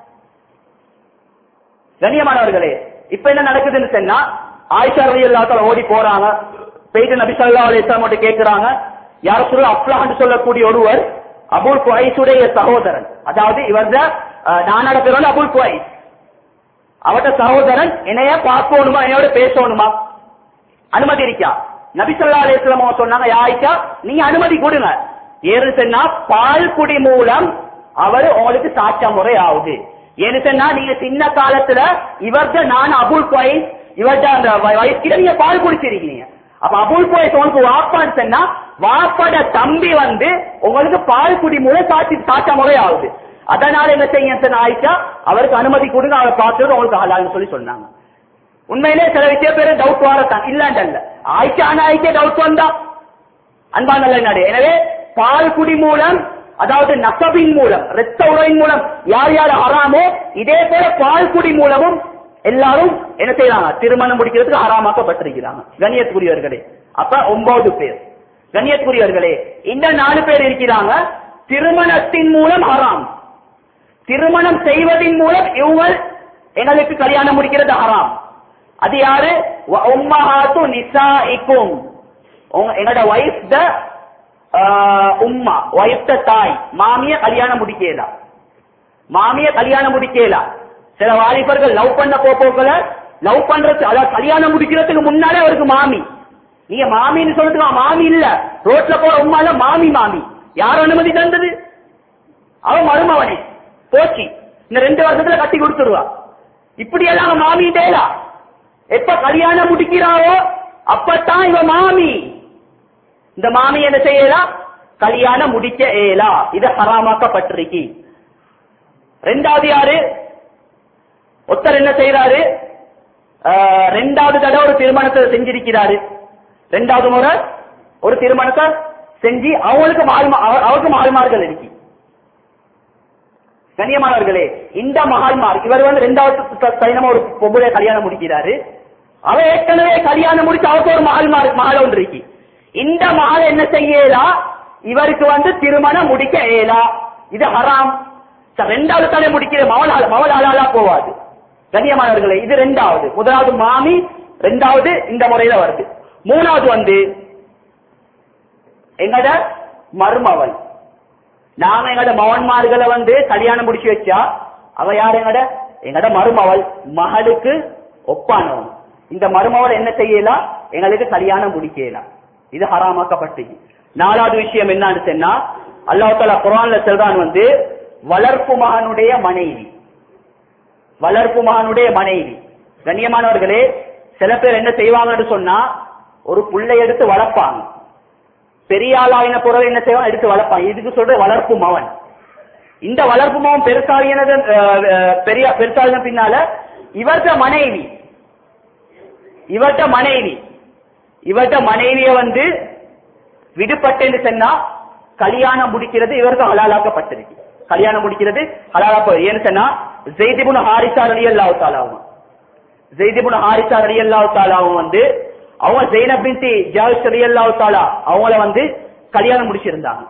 கண்ணியமானவர்களே இப்ப என்ன நடக்குதுன்னு சொன்னா ஆயிஷா ரலி அல்லா தலா ஓடி போறாங்க போயிட்டு நபி சல்லா அலிஸ்லாம் மட்டும் கேட்கிறாங்க யார சொல்ல அப்லாஹ் சொல்லக்கூடிய ஒருவர் அபுல் குவைசுடைய சகோதரன் அதாவது இவர் நான் நடக்கிறவன் அபுல் குவைஸ் அவட்ட சகோதரன் என்னைய பார்க்கணுமா என்னோட பேசணுமா அனுமதி இருக்கா நபிசல்லா அலிஸ்லாம் அவங்க சொன்னாங்க யாய்க்கா நீங்க அனுமதி கொடுங்க ஏன்னு சொன்னா பால் குடி மூலம் அவர் உங்களுக்கு சாட்சிய முறை ஆகுது ஏன்னு சொன்னா நீங்க சின்ன காலத்துல இவர்த நான் அபுல் குவைஸ் இவர்த அந்த வ- வயசுல நீங்க பால் குடிச்சிருக்கீங்க அப்ப அபுல் குவைஸ் உங்களுக்கு வாப்பான்னு சொன்னா வாப்பட தம்பி வந்து உங்களுக்கு பால் குடி மூலம் சாட்சி சாட்சிய முறை ஆகுது அதனால என்ன செய்ய சொன்ன ஆயிஷா அவருக்கு அனுமதி கொடுங்க அவர் பார்த்தது உங்களுக்கு ஹலால்னு சொல்லி சொன்னாங்க உண்மையிலே சில விஷய பேரு டவுட் வரத்தான் இல்லாண்டல்ல ஆயிஷா நாய்க்கே டவுட் வந்தா அன்பா நல்ல நாடு எனவே பால் குடி மூலம் அதாவது நசபின் மூலம் இரத்த உறவின் மூலம் யார் யார் ஹராமோ இதே போல பால் குடி மூலமும் எல்லாரும் என்ன செய்யறாங்க திருமணம் முடிக்கிறதுக்கு ஹராமாக்கப்பட்டிருக்கிறாங்க கண்ணியத்துக்குரியவர்களே அப்ப ஒன்பது பேர் கண்ணியத்துக்குரியவர்களே இந்த நாலு பேர் இருக்கிறாங்க திருமணத்தின் மூலம் ஹராம் திருமணம் செய்வதின் மூலம் இவங்க எங்களுக்கு கல்யாணம் முடிக்கிறது ஹராம் அது யாரு வ- உம்மஹாத்து நிசாஇக்கும் உங்க- எங்களோட வைஃப் த உம்மா வைஃப் த தாய் மாமிய கல்யாணம் முடிக்கலாம் மாமிய கல்யாணம் முடிக்கலாம் சில வாலிபர்கள் லவ் பண்ண போக்கல லவ் பண்றது அதாவது கல்யாணம் முடிக்கிறதுக்கு முன்னாலே அவருக்கு மாமி நீங்க மாமின்னு சொல்றதுக்கு அவன் மாமி இல்ல ரோட்ல போற உம்மால மாமி மாமி யார் அனுமதி தந்தது அவன் மருமவனே போச்சு இந்த ரெண்டு வருஷத்துல கட்டி கொடுத்துருவா இப்படி எல்லாம் மாமிட்டேலா எப்ப கல்யாணம் முடிக்கிறாவோ அப்பத்தான் இவ மாமி இந்த மாமி என்ன செய்யலாம் கல்யாணம் முடிக்க ஏலா இது ஹராமாக்கப்பட்டிருக்கு ரெண்டாவது யாரு ஒருத்தர் என்ன செய்யறாரு ஆஹ், ரெண்டாவது தடவை ஒரு திருமணத்தை செஞ்சிருக்கிறாரு ரெண்டாவது முறை ஒரு திருமணத்தை செஞ்சு அவங்களுக்கு மகள் அவருக்கு மகள்மார்கள் இருக்கு கண்ணியமானவர்களே இந்த மகால்மார் இவர் வந்து ரெண்டாவது சைனமா ஒரு பொம்பளை கல்யாணம் முடிக்கிறாரு அவ ஏற்கனவே கல்யாணம் முடிச்சு அவருக்கு ஒரு மகள்மார் மகள் ஒன்று இருக்கு இந்த மகள் என்ன செய்யலா இவருக்கு வந்து திருமணம் முடிக்க ஏலா இது ஹராம் சரி, ரெண்டாவது தலை முடிக்கிற மவள் மவள் ஆளாலா போவாது கண்ணியமானவர்களே இது ரெண்டாவது முதலாவது மாமி ரெண்டாவது இந்த முறையில வருது மூணாவது வந்து எங்கட மருமவள் நாம எங்கட மவன்மார்களை வந்து கல்யாணம் முடிச்சு வச்சா அவ யார் எங்கட எங்கட மருமவள் மகளுக்கு ஒப்பானவன் இந்த மருமவள் என்ன செய்யலாம் எங்களுக்கு கல்யாணம் முடிக்கலாம் இது ஹராமாக்கப்பட்டு நாலாவது விஷயம் என்னன்னு சொன்னா அல்லாஹ் தாலா குரான்ல சொல்றான் வந்து வளர்ப்பு மகனுடைய மனைவி வளர்ப்பு மகனுடைய மனைவி கண்ணியமானவர்களே சில பேர் என்ன செய்வாங்கன்னு சொன்னா ஒரு புள்ளை எடுத்து வளர்ப்பாங்க பெரிய ஆளாயின பிறகு என்ன செய்வான் எடுத்து வளர்ப்பான் இதுக்கு சொல்ற வளர்ப்பு மவன் இந்த வளர்ப்பு மவன் பெருசாகினது அஹ், அஹ், பெரிய பெருசாகின பின்னால இவர்த மனைவி இவர்த மனைவி இவர்த மனைவிய வந்து விடுபட்டேன்னு சொன்னா கல்யாணம் முடிக்கிறது இவருக்கு ஹலாலாக்கப்பட்டிருக்கு கல்யாணம் முடிக்கிறது ஹலாலாப்ப ஏன்னு சொன்னா ஜெய்திபுன் ஹாரிசா அலி அல்லாஹ் தாலாவும் ஜெய்திபுன் ஹாரிசா அலி அல்லாஹ் தாலாவும் வந்து அவங்க ஜெய்னப் பின்தி ஜாவிஸ் அலி அல்லாஹ் தாலா அவங்கள வந்து கல்யாணம் முடிச்சிருந்தாங்க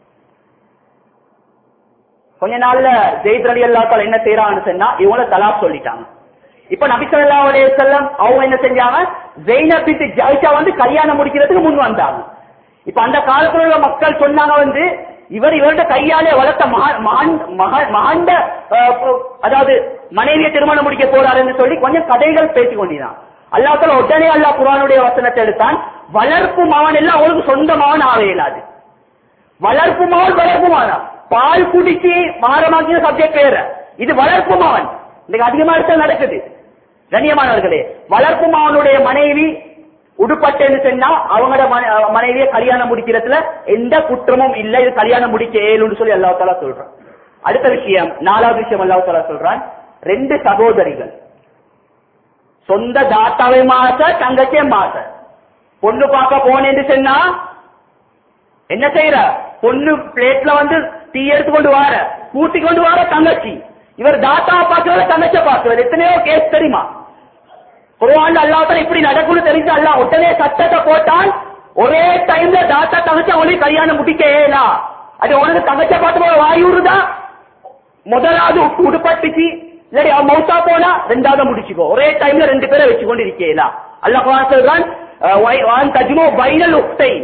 கொஞ்ச நாள்ல ஜெயித் அலி அல்லா தாலா என்ன செய்யறாங்கன்னு சொன்னா இவங்கள தலாக் சொல்லிட்டாங்க இப்ப நபி ஸல்லல்லாஹு அலைஹி வஸல்லம் அவங்க என்ன செஞ்சாங்க ஜெய்னப் பின்தி ஜாயிஷா வந்து கல்யாணம் முடிக்கிறதுக்கு முன் வந்தாங்க இப்ப அந்த காலத்துல உள்ள மக்கள் சொன்னாங்க வந்து இவர் இவருடைய கையாலே வளர்த்த மகா- மகான்- மகா- மகாண்ட அஹ், பு- அதாவது மனைவியை திருமணம் முடிக்க போறாருன்னு சொல்லி கொஞ்சம் கதைகள் பேசிக் கொண்டிருந்தான் அல்லாஹ் உடனே அல்லாஹ் குர்ஆனுடைய வசனத்தை எடுத்தான் வளர்ப்பு மகன் எல்லாம் அவங்களுக்கு சொந்த மகன் ஆக இயலாது வளர்ப்பு மகன் வளர்ப்பு மகன் பால் குடிச்சு மாறமாக்கிய சப்ஜெக்ட் வேற இது வளர்ப்பு மகன் இன்னைக்கு அதிகமா இடத்துல நடக்குது கண்ணியமானவர்களே வளர்ப்பு மகனுடைய மனைவி உடுப்பட்டேன்னு சொன்னா அவங்களோட மன- அஹ் மனைவியை கல்யாணம் முடிக்கிறதுல எந்த குற்றமும் இல்லை இது கல்யாணம் முடிக்க ஏழுன்னு சொல்லி அல்லாஹ் தாலா சொல்றான் அடுத்த விஷயம் நாலாவது விஷயம் அல்லாஹ் தாலா சொல்றான் ரெண்டு சகோதரிகள் சொந்த தாத்தாவை மாச தங்கச்சியை மாச பொண்ணு பார்க்க போனேன்னு சொன்னா என்ன செய்யற பொண்ணு பிளேட்ல வந்து டீ எடுத்து கொண்டு வார கூட்டி கொண்டு வார தங்கச்சி இவர் தாத்தாவை பார்க்கிறத தங்கச்சியை பார்க்கிறது எத்தனையோ கேஸ் தெரியுமா குர்ஆன்ல அல்லாஹ் இப்படி நடக்கும்னு தெரிஞ்சு அல்லாஹ் உடனே சட்டத்தை போட்டான் ஒரே டைம்ல தாத்தா தங்கச்சி அவங்களுக்கு கல்யாணம் முடிக்க ஏலா அது உனக்கு தங்கச்சியை பார்த்து போல வாயுறுதா முதலாவது உப்பு உடுப்பட்டுச்சு இல்லாடி அவன் மௌத்தா போனா ரெண்டாவது முடிச்சுக்கோ ஒரே டைம்ல ரெண்டு பேரை வச்சு கொண்டு இருக்கேலா அல்லாஹ் குர்ஆன் சொல்றான் அஹ், வை- வான் தஜ்மு பைனல் உக்தைன்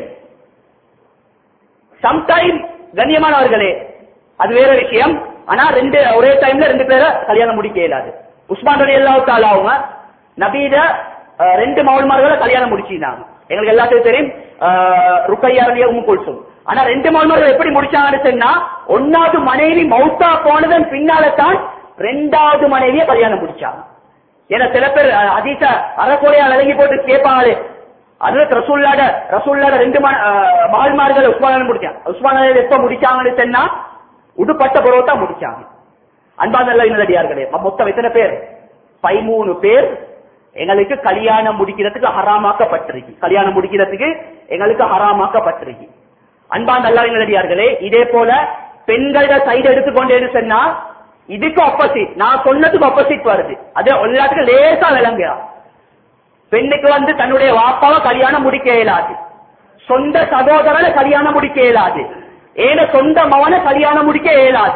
சம்டைம் கண்ணியமானவர்களே அது வேற விஷயம் ஆனா ரெண்டு ஒரே டைம்ல ரெண்டு பேரை கல்யாணம் முடிக்க இயலாது உஸ்மான் ரலி அல்லாஹ் அவங்க நபீத அஹ், ரெண்டு மவுல்மார்களை கல்யாணம் முடிச்சிருந்தாங்க எங்களுக்கு எல்லாத்துக்கும் தெரியும் அஹ், ருக்கையா ரலியா உம்மு குல்சும் ஆனா ரெண்டு மவுல்மார்கள் எப்படி முடிச்சாங்கன்னு சொன்னா ஒன்னாவது மனைவி மௌத்தா போனதன் பின்னால தான் ரெண்டாவது மனைவியை கல்யாணம் முடிச்சாங்க ஏன்னா சில பேர் அஹ், அதீச அறக்குறையா விலகி போட்டு கேட்பாங்களே அதுல ரசூல்லாட ரசூல்லாட ரெண்டு ம- அஹ், மகள்மார்கள் உஸ்மான் முடிச்சாங்க உஸ்மான் எப்ப முடிச்சாங்கன்னு சொன்னா உடுப்பட்ட பிறகு தான் முடிச்சாங்க அன்பான நல்லடியார்களே மொத்தம் எத்தனை பேர் பதிமூணு பேர் எங்களுக்கு கல்யாணம் முடிக்கிறதுக்கு ஹராமாக்கப்பட்டிருக்கு கல்யாணம் முடிக்கிறதுக்கு எங்களுக்கு ஹராமாக்கப்பட்டிருக்கு அன்பான் நல்ல நல்லடியார்களே இதே போல பெண்களோட சைடு எடுத்துக்கொண்டேன்னு சொன்னா இதுக்கு ஆப்போசிட் நான் சொன்னதுக்கு ஆப்போசிட் வருது அது எல்லாத்துக்கும் லேசா விளங்குறா பெண்ணுக்கு வந்து தன்னுடைய வாப்பாவை கல்யாணம் முடிக்க இயலாது சொந்த சகோதரனை கல்யாணம் முடிக்க இயலாது ஏன சொந்த மவனை கல்யாணம் முடிக்க இயலாது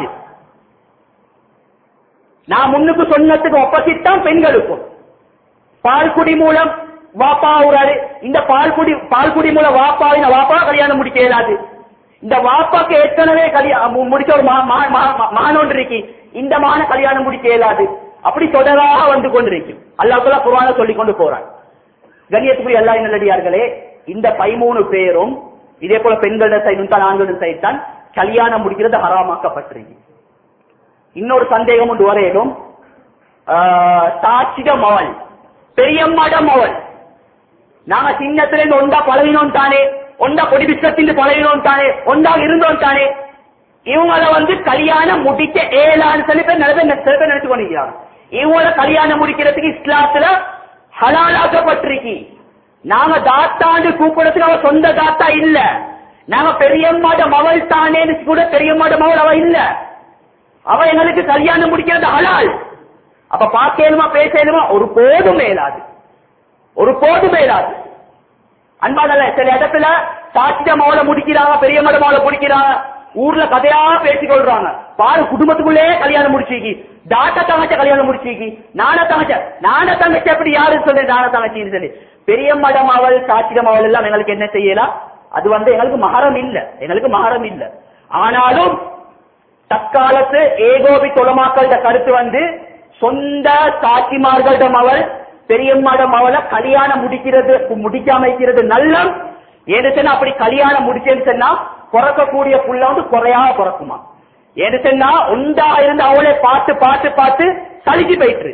நான் முன்னுக்கு சொன்னதுக்கு ஆப்போசிட் தான் பெண்களுக்கும் பால்குடி மூலம் வாப்பா ஆகுறாரு இந்த பால்குடி பால்குடி மூலம் வாப்பா இந்த வாப்பா கல்யாணம் முடிக்க இயலாது இந்த வாப்பாக்கு ஏற்கனவே கல்யாணம் முடிச்ச ஒரு மா- மா- மா- மா- மகன் ஒன்று இருக்கு இந்த மகனை கல்யாணம் முடிக்க இயலாது அப்படி தொடராக வந்து கொண்டிருக்கும் அல்லாஹ் குர்ஆன சொல்லி கொண்டு போறான் கண்ணியத்துக்குரிய எல்லா நல்லடியார்களே இந்த பதிமூணு பேரும் இதே போல பெண்களிட சைடும் தான் ஆண்களின் சைடு தான் கல்யாணம் முடிக்கிறது ஹராமாக்கப்பட்டிருக்கு இன்னொரு சந்தேகம் ஒன்று வரையிலும் சாட்சிட மவள் பெரியம்மாட மவள் நாங்க சின்னத்துல இருந்து ஒண்டா பழகினோம் தானே ஒண்டா கொடி பிஸ்கத்தின் பழகினோம் தானே ஒண்டா இருந்தோம் தானே இவங்கள வந்து கல்யாணம் முடிக்க ஏழான்னு சொல்லி பேர் நிறைய பேர் சில பேர் நினைச்சு கொண்டிருக்கிறாங்க இவங்கள கல்யாணம் முடிக்கிறதுக்கு இஸ்லாத்துல ஹலாலாக்கப்பட்டிருக்கி நாங்க தாத்தாண்டு கூப்பிடறதுக்கு அவ சொந்த தாத்தா இல்ல நாங்க பெரியம்மாட மவள் தானேன்னு கூட பெரியம்மாட மவள் அவ இல்ல அவ எங்களுக்கு கல்யாணம் முடிக்கிறது ஹலால் அப்ப பாக்கேனுமா பேசணுமா ஒரு போதும் மேலாது ஒரு போதும் மேலாது அன்பானல சில இடத்துல சாட்சிய மவளை முடிக்கிறாங்க பெரிய மட மவளை முடிக்கிறாங்க ஊர்ல கதையா பேசிக் கொள்றாங்க பாரு குடும்பத்துக்குள்ளே கல்யாணம் முடிச்சிக்கி தாத்தா தங்கச்ச கல்யாணம் முடிச்சிக்கி நான தங்கச்ச நான தங்கச்ச எப்படி யாரு சொல்லி நான தங்கச்சின்னு சொல்லி பெரிய மடம் அவள் சாட்சியம் அவள் எல்லாம் எங்களுக்கு என்ன செய்யலாம் அது வந்து எங்களுக்கு மகரம் இல்ல எங்களுக்கு மகரம் இல்ல ஆனாலும் தற்காலத்து ஏகோபி தொலமாக்கள கருத்து வந்து சொந்த சாட்சிமார்களிடம் அவள் பெரியம்மாடம் அவளை கல்யாணம் முடிக்கிறது முடிக்காம வைக்கிறது நல்லம் ஏன்னு சொன்னா அப்படி கல்யாணம் முடிச்சேன்னு சொன்னா பிறக்கக்கூடிய புள்ள வந்து குறையாக பிறக்குமா ஏன்னு சொன்னா உண்டா இருந்து அவளை பார்த்து பார்த்து பார்த்து சலிச்சு போயிட்டு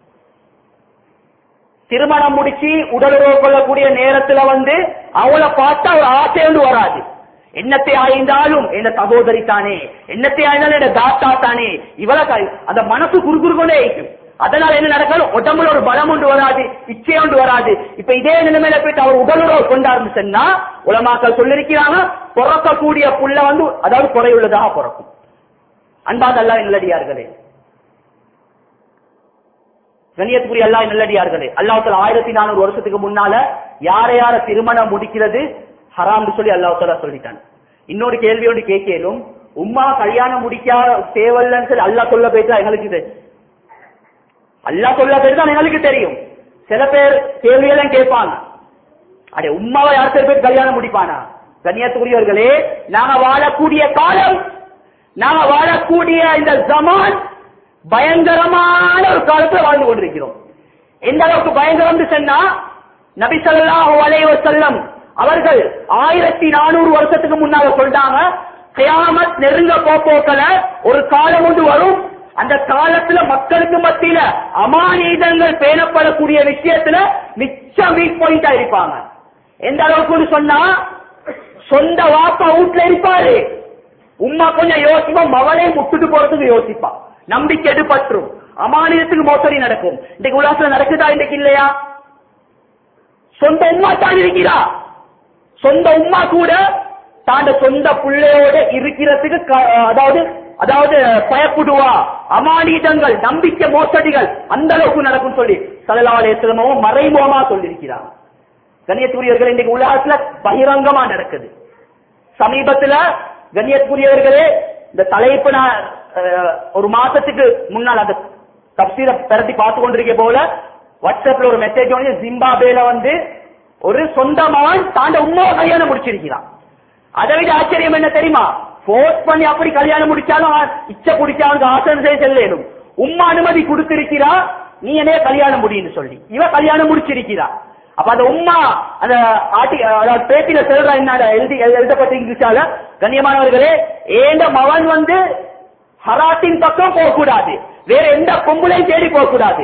திருமணம் முடிச்சு உடலுறவு கொள்ளக்கூடிய நேரத்துல வந்து அவளை பார்த்தா ஒரு ஆசை வந்து வராது என்னத்தை ஆய்ந்தாலும் என்ன சகோதரி தானே என்னத்தை ஆய்ந்தாலும் என்ன தாத்தா தானே இவள அந்த மனசு குறுகுறு கொண்டே இருக்கும் அதனால என்ன நடக்கும் உடம்புல ஒரு பலம் ஒன்று வராது இச்சை ஒன்று வராது இப்ப இதே நிலைமையில போயிட்டு அவர் உடலுறவு கொண்டாருந்து சொன்னா உலமாக்கள் சொல்லிருக்கிறாங்க பிறக்கக்கூடிய புள்ள வந்து அதாவது குறையுள்ளதாக பிறக்கும் அன்பாத அல்லா நல்லடியார்களே கண்ணியத்துக்குரிய அல்லா நல்லடியார்களே அல்லாஹால ஆயிரத்தி நானூறு வருஷத்துக்கு முன்னால யார யார திருமணம் முடிக்கிறது ஹராம்னு சொல்லி அல்லாஹால சொல்லிட்டான் இன்னொரு கேள்வியோடு கேட்கலும் உம்மா கல்யாணம் முடிக்கா தேவையில்லைன்னு சொல்லி அல்லா சொல்ல போயிட்டா எங்களுக்கு இது அல்லா சொல்ல பேர் தான் எங்களுக்கு தெரியும் சில பேர் கேள்வியெல்லாம் கேட்பாங்க அடே உம்மாவை யார் சில பேர் கல்யாணம் முடிப்பானா கண்ணியத்துக்குரியவர்களே நாங்க வாழக்கூடிய காலம் நாங்க வாழக்கூடிய இந்த ஜமான் பயங்கரமான ஒரு காலத்துல வாழ்ந்து கொண்டிருக்கிறோம் எந்த அளவுக்கு பயங்கரம் சொன்னா நபி ஸல்லல்லாஹு அலைஹி வஸல்லம் அவர்கள் ஆயிரத்தி நானூறு வருஷத்துக்கு முன்னால சொல்றாங்க கியாமத் நெருங்க போக்கல ஒரு காலம் ஒன்று வரும் அந்த காலத்துல மக்களுக்கு மத்தியில அமானீதங்கள் பேணப்படக்கூடிய விஷயத்துல மிச்சம் வீக் பாயிண்டா இருப்பாங்க எந்த அளவுக்கு சொன்னா சொந்த வாப்பா வீட்டுல இருப்பாரு உம்மா கொஞ்சம் யோசிப்பா மவளே முட்டுட்டு போறதுக்கு யோசிப்பா நம்பிக்கை எடுப்பற்றும் அமானியத்துக்கு மோசடி நடக்கும் இன்னைக்கு உலகத்துல நடக்குதா இன்னைக்கு இல்லையா சொந்த உம்மா தான் இருக்கிறா சொந்த உம்மா கூட தாண்ட சொந்த பிள்ளையோட இருக்கிறதுக்கு க- அதாவது அதாவது பயப்படுவா அமானிதங்கள் நம்பிக்கை மோசடிகள் அந்த அளவுக்கு நடக்கும் சொல்லி சலலாலயத்திலமும் மறைமுகமா சொல்லியிருக்கிறார் கண்ணியத்துரியர்கள் இன்னைக்கு உலகத்துல பகிரங்கமா நடக்குது சமீபத்துல கண்ணியத்துக்குரியவர்களே இந்த தலைப்பு நான் அஹ், ஒரு மாசத்துக்கு முன்னால் அந்த தப்சீரை பரட்டி பார்த்து கொண்டிருக்க போல வாட்ஸ்அப்ல ஒரு மெசேஜ் வந்து ஜிம்பாபேல வந்து ஒரு சொந்த மகன் தாண்ட உண்மையை கல்யாணம் முடிச்சிருக்கிறான் அதை விட ஆச்சரியம் என்ன தெரியுமா போர்ஸ் பண்ணி அப்படி கல்யாணம் முடிச்சாலும் அவன் இச்சை பிடிச்சாலும் ஆசனம் செய்ய செல்லேனும் உம்மா அனுமதி கொடுத்திருக்கிறா நீ என்னைய கல்யாணம் முடியும்னு சொல்லி இவ கல்யாணம் முடிச்சிருக்கிறா அப்ப அந்த உம்மா அந்த ஆட்டி அதாவது பேட்டில சொல்ற என்ன எழுதி எழுதப்பட்டிருந்துச்சால கண்ணியமானவர்களே ஏந்த மவன் வந்து ஹராத்தின் பக்கம் போகக்கூடாது வேற எந்த பொம்பளையும் தேடி போகக்கூடாது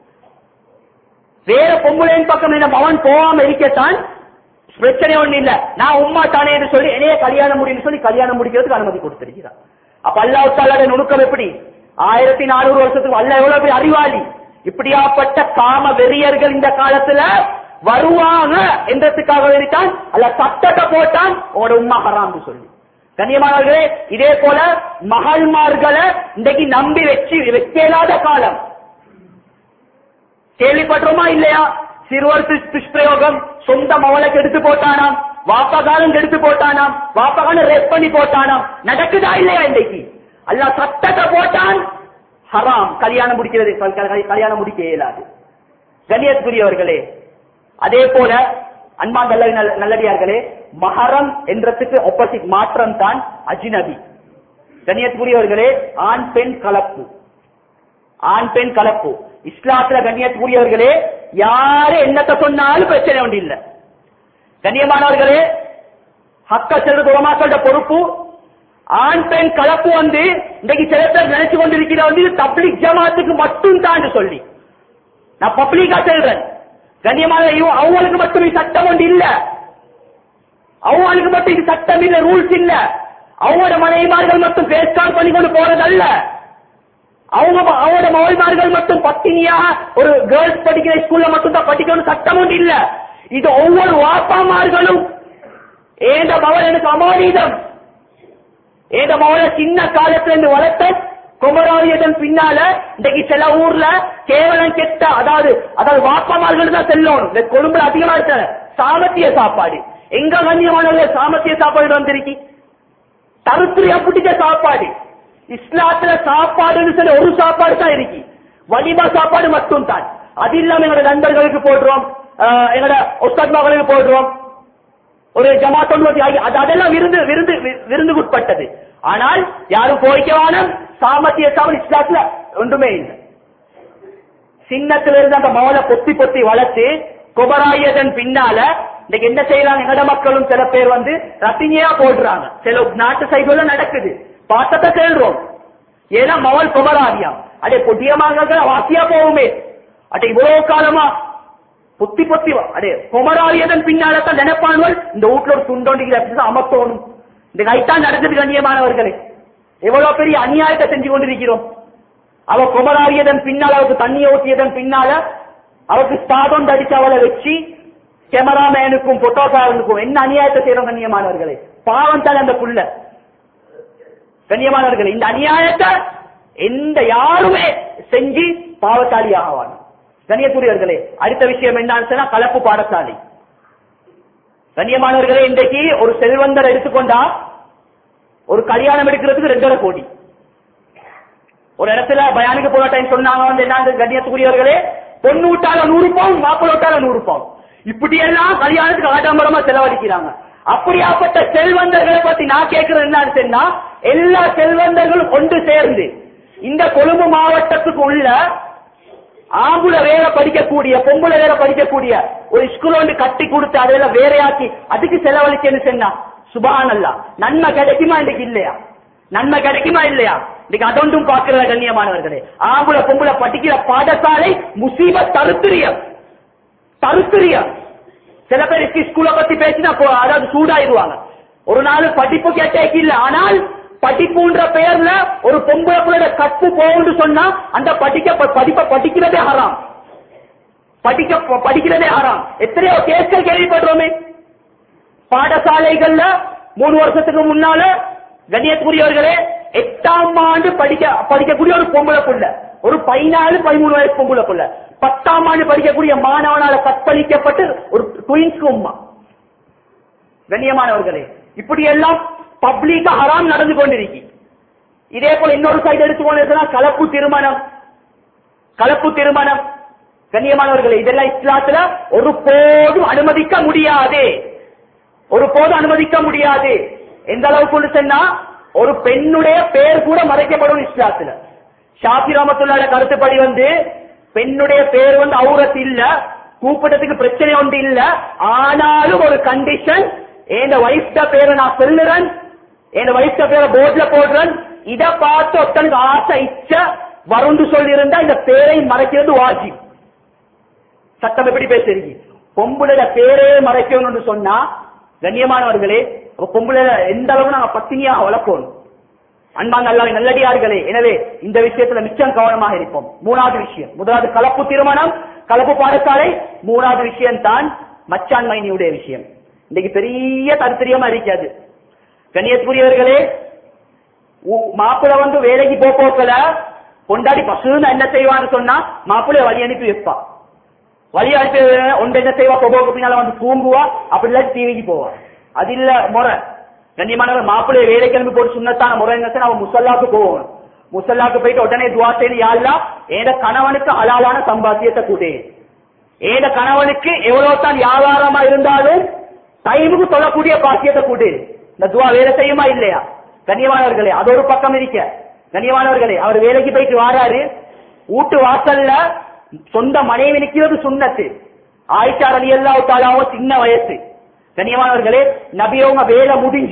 வேற பொம்பளையின் பக்கம் என்ன மவன் போகாம இருக்கத்தான் பிரச்சனை ஒண்ணு இல்ல நான் உம்மா தானே என்று சொல்லி என்னைய கல்யாணம் முடியும்னு சொல்லி கல்யாணம் முடிக்கிறதுக்கு அனுமதி கொடுத்திருக்கிறார் அப்ப அல்லாஹ் தாலாட நுணுக்கம் எப்படி ஆயிரத்தி நானூறு வருஷத்துக்கு அல்ல எவ்வளவு பெரிய அறிவாளி இப்படியாப்பட்ட காம வெறியர்கள் இந்த காலத்துல வருவாங்க என்றதுக்காக வேண்டித்தான் அல்ல சட்டத்தை போட்டான் உங்களோட உம்மா ஹராம்னு சொல்லி கண்ணியமானவர்களே இதே போல மகள்மார்களை இன்றைக்கு நம்பி வச்சு வைக்கலாத காலம் கேள்விப்பட்டோமா இல்லையா சிறுவர் துஷ்- துஷ்பிரயோகம் சொந்த மவளுக்கு எடுத்து போட்டானாம் வாப்பகாலம் எடுத்து போட்டானாம் வாப்பகாலம் ரேப் பண்ணி போட்டானாம் நடக்குதா இல்லையா இன்றைக்கு அல்லாஹ் சட்டத்தை போட்டான் ஹராம் கல்யாணம் முடிக்கிறது கல்- கல்- கல்யாணம் முடிக்க இயலாது கண்ணியத்துக்குரியவர்களே அதே போல அன்பா நல்ல நல்ல- நல்லடியார்களே மஹரம் என்றதுக்கு ஆப்போசிட் மாற்றம் தான் அஜ்னபி கண்ணியத்துக்குரியவர்களே ஆண் பெண் கலப்பு ஆண் பெண் கலப்பு இஸ்லாத்துல கண்ணியத்துக்குரியவர்களே யாரு என்னத்த சொன்னாலும் பிரச்சனை ஒன்று இல்ல கண்ணியமானவர்களே ஹக்க செல்வது உலமாக்களோட பொறுப்பு ஆண் பெண் கலப்பு வந்து இன்னைக்கு சில பேர் நினைச்சு கொண்டிருக்கிற வந்து இது தப்லிக் ஜமாத்துக்கு மட்டும் தான் சொல்லி நான் பப்ளிக்கா சொல்றேன் கண்ணியமான இவ- அவங்களுக்கு மட்டும் இது சட்டம் ஒன்று இல்ல அவங்களுக்கு மட்டும் இது சட்டம் இல்ல ரூல்ஸ் இல்ல அவங்களோட மனைவிமார்கள் மட்டும் பேஸ் கால் பண்ணி கொண்டு போறதல்ல அவங்க அவங்களோட மனைவிமார்கள் மட்டும் பத்தினியாக ஒரு கேர்ள்ஸ் படிக்கிற ஸ்கூல்ல மட்டும் தான் படிக்கணும் சட்டம் ஒன்று இல்ல இது ஒவ்வொரு வாப்பாமார்களும் ஏந்த மகள் எனக்கு அமானீதம் ஏந்த மகளை சின்ன காலத்துல இருந்து வளர்த்த குமராரியதன் பின்னால இன்னைக்கு சில ஊர்ல கேவலம் கெட்ட அதாவது அதாவது வாப்பமார்கள் தான் செல்லணும் இந்த கொழும்புல அதிகமா இருக்க சாமத்திய சாப்பாடு எங்க கண்ணியமானவர்கள் சாமத்திய சாப்பாடு வந்திருக்கி தருத்திரியா பிடிச்ச சாப்பாடு இஸ்லாத்துல சாப்பாடுன்னு சொல்லி ஒரு சாப்பாடு தான் இருக்கு வலிமா சாப்பாடு மட்டும் தான் அது இல்லாம எங்களோட நண்பர்களுக்கு போடுறோம் ஆஹ் எங்களோட ஒஸ்தாத் மகளுக்கு போடுறோம் ஒரு ஜமாத் ஒன்று வச்சு, அது அதெல்லாம் விருந்து விருந்து வி- விருந்துக்கு உட்பட்டது ஆனால் யாரும் போய்க்கவான சாமத்திய சாமன் இஸ்லாத்துல ஒன்றுமே இல்லை சின்னத்துல இருந்து அந்த மவளை பொத்தி பொத்தி வளர்த்து குபராயதன் பின்னால இன்னைக்கு என்ன செய்யறாங்க எங்கட மக்களும் சில பேர் வந்து ரத்தினியா போடுறாங்க சில நாட்டு சைடுல நடக்குது பார்த்தத தேடுறோம் ஏன்னா மவள் குபராதியா அடே பொட்டியமாக வாசியா போகுமே அடே இவ்வளவு காலமா பொத்தி பொத்தி வா- அடே குமராரியதன் பின்னால்தான் நினைப்பான்கள் இந்த வீட்டுல ஒரு துண்டோண்டிக்கு அமர்த்தணும் இந்த கைத்தான் நடக்குது கண்ணியமானவர்களே எவ்வளவு பெரிய அநியாயத்தை செஞ்சு கொண்டிருக்கிறோம் அவ குமராரியதன் பின்னால் அவருக்கு தண்ணியை ஊற்றியதன் பின்னால அவருக்கு ஸ்டாதம் அடிச்சு அவளை வச்சு கேமராமேனுக்கும் போட்டோகிராஃபருக்கும் என்ன அநியாயத்தை செய்யறோம் கண்ணியமானவர்களே பாவம் தான் அந்த புள்ள கண்ணியமானவர்களே இந்த அநியாயத்தை எந்த யாருமே செஞ்சு பாவத்தாளி ஆவான் கண்ணியத்துரியவர்களே அடுத்த விஷயம் என்னன்னு சொன்னா கலப்பு பாடசாலை கண்ணியமானவர்களே இன்றைக்கு ஒரு செல்வந்தர் எடுத்துக்கொண்டா ஒரு கல்யாணம் எடுக்கிறதுக்கு ரெண்டரை கோடி ஒரு இடத்துல பயானுக்கு போன டைம் சொன்னாங்க வந்து என்ன கண்ணியத்துக்குரியவர்களே பொண்ணு விட்டால நூறு பவுன் மாப்பிள்ளை விட்டால நூறு பவுன் இப்படி எல்லாம் கல்யாணத்துக்கு ஆடம்பரமா செலவழிக்கிறாங்க அப்படியாப்பட்ட செல்வந்தர்களை பத்தி நான் கேட்கிறது என்னன்னு சொன்னா எல்லா செல்வந்தர்களும் கொண்டு சேர்ந்து இந்த கொழும்பு மாவட்டத்துக்கு உள்ள ஆம்புல வேற படிக்கக்கூடிய பொம்புல வேற படிக்கக்கூடிய ஒரு ஸ்கூல் ஒன்று கட்டி கொடுத்து அதெல்லாம் வேறையாக்கி அதுக்கு செலவழிச்சேன்னு சொன்னா சுபானல்லா நன்மை கிடைக்குமா இன்னைக்கு இல்லையா நன்மை கிடைக்குமா இல்லையா இன்னைக்கு அதொன்றும் பார்க்கிற கண்ணியமானவர்களே ஆம்புல பொம்புல படிக்கிற பாடசாலை முசீப தருத்திரியம் தருத்திரியம் சில பேர் ஸ்கூலை பத்தி பேசினா போ- அதாவது சூடாயிருவாங்க ஒரு நாள் படிப்பு கேட்டேக்கு இல்ல ஆனால் படிப்புன்ற பெயர்ல ஒரு பொம்பளை பிள்ளைட கற்பு போகும்னு சொன்னா அந்த படிக்க ப- படிப்பை படிக்கிறதே ஹராம் படிக்க ப- படிக்கிறதே ஹராம் எத்தனையோ கேஸ்கள் கேள்விப்படுறோமே பாடசாலைகள்ல மூணு வருஷத்துக்கு முன்னால கண்ணியத்துக்குரியவர்களே எட்டாம் ஆண்டு படிக்க படிக்கக்கூடிய ஒரு பொம்பளை புள்ள ஒரு பதினாலு பதிமூணு வயசு பொம்பளை புள்ள பத்தாம் ஆண்டு படிக்கக்கூடிய மாணவனால கற்பழிக்கப்பட்டு ஒரு ட்வின்ஸ் உம்மா கண்ணியமானவர்களே இப்படி எல்லாம் பப்ளிக்கா ஹராம் நடந்து கொண்டிருக்கு இதே போல இன்னொரு சைடு எடுத்துக்கொண்டு கலப்பு திருமணம் கலப்பு திருமணம் கண்ணியமானவர்களே இதெல்லாம் இஸ்லாத்துல ஒரு போதும் அனுமதிக்க முடியாது ஒரு போதும் அனுமதிக்க முடியாது எந்த அளவுக்கு சொன்னா ஒரு பெண்ணுடைய பேர் கூட மறைக்கப்படும் இஸ்லாத்துல ஷாஃபி ரஹமத்துல்லாஹி கருத்துப்படி வந்து பெண்ணுடைய பேர் வந்து அவுரத் இல்ல கூப்பிட்டதுக்கு பிரச்சனை ஒன்று இல்ல ஆனாலும் ஒரு கண்டிஷன் என் வைஃப்ட பேரை நான் சொல்லுறேன் என் வைஃப்ட பேரை போர்ட்ல போடுறேன் இத பார்த்து ஒருத்தனுக்கு ஆசை இச்ச வருண்டு சொல்லி இருந்தா இந்த பேரை மறைக்கிறது வாஜிப் சட்டம் எப்படி பேசுறீங்க பொம்புளைய பேரே மறைக்கணும்னு சொன்னா கண்ணியமானவர்களே அப்ப பொம்புளைய எந்த அளவு நாங்க பத்தினியா வளர்க்கணும் அன்பாங்க அல்ல நல்லடியார்களே எனவே இந்த விஷயத்துல மிச்சம் கவனமாக இருப்போம் மூணாவது விஷயம் முதலாவது கலப்பு திருமணம் கலப்பு பாடசாலை மூணாவது விஷயம் தான் மச்சான் மைனியுடைய விஷயம் இன்னைக்கு பெரிய தரித்திரியமா இருக்காது கண்ணியத்துக்குரியவர்களே உ- மாப்பிள்ளை வந்து வேலைக்கு போ போக்கல கொண்டாடி பசுன்னு என்ன செய்வான்னு சொன்னா மாப்பிள்ளைய வழி அனுப்பி வைப்பா வழி அனுப்பி ஒன்று என்ன செய்வா போக்கு பின்னால வந்து தூங்குவா அப்படி இல்லாட்டி டிவிக்கு போவா அது இல்ல முறை கண்ணியமானவர் மாப்பிள்ளைய வேலை கிளம்பி போட்டு சுண்ணத்தான முறை என்ன அவன் முசல்லாக்கு போவோம் முசல்லாக்கு போயிட்டு உடனே துவா செய்து யாருலா ஏத கணவனுக்கு அலாலான சம்பாத்தியத்தை கூட்டே ஏத கணவனுக்கு எவ்வளவு தான் வியாபாரமா இருந்தாலும் டைமுக்கு சொல்லக்கூடிய பாக்கியத்தை கூட்டு இந்த துவா வேலை செய்யுமா இல்லையா கண்ணியமானவர்களே அது ஒரு பக்கம் இருக்க கண்ணியமானவர்களே அவர் வேலைக்கு போயிட்டு வாராரு வீட்டு வாசல்ல சொந்த மனைவி நிக்கிறது சுண்ணத்து ஆயிஷா அலி அல்லா தாலாவும் சின்ன வயசு கண்ணியமானவர்களே நபி அவங்க வேலை முடிஞ்சு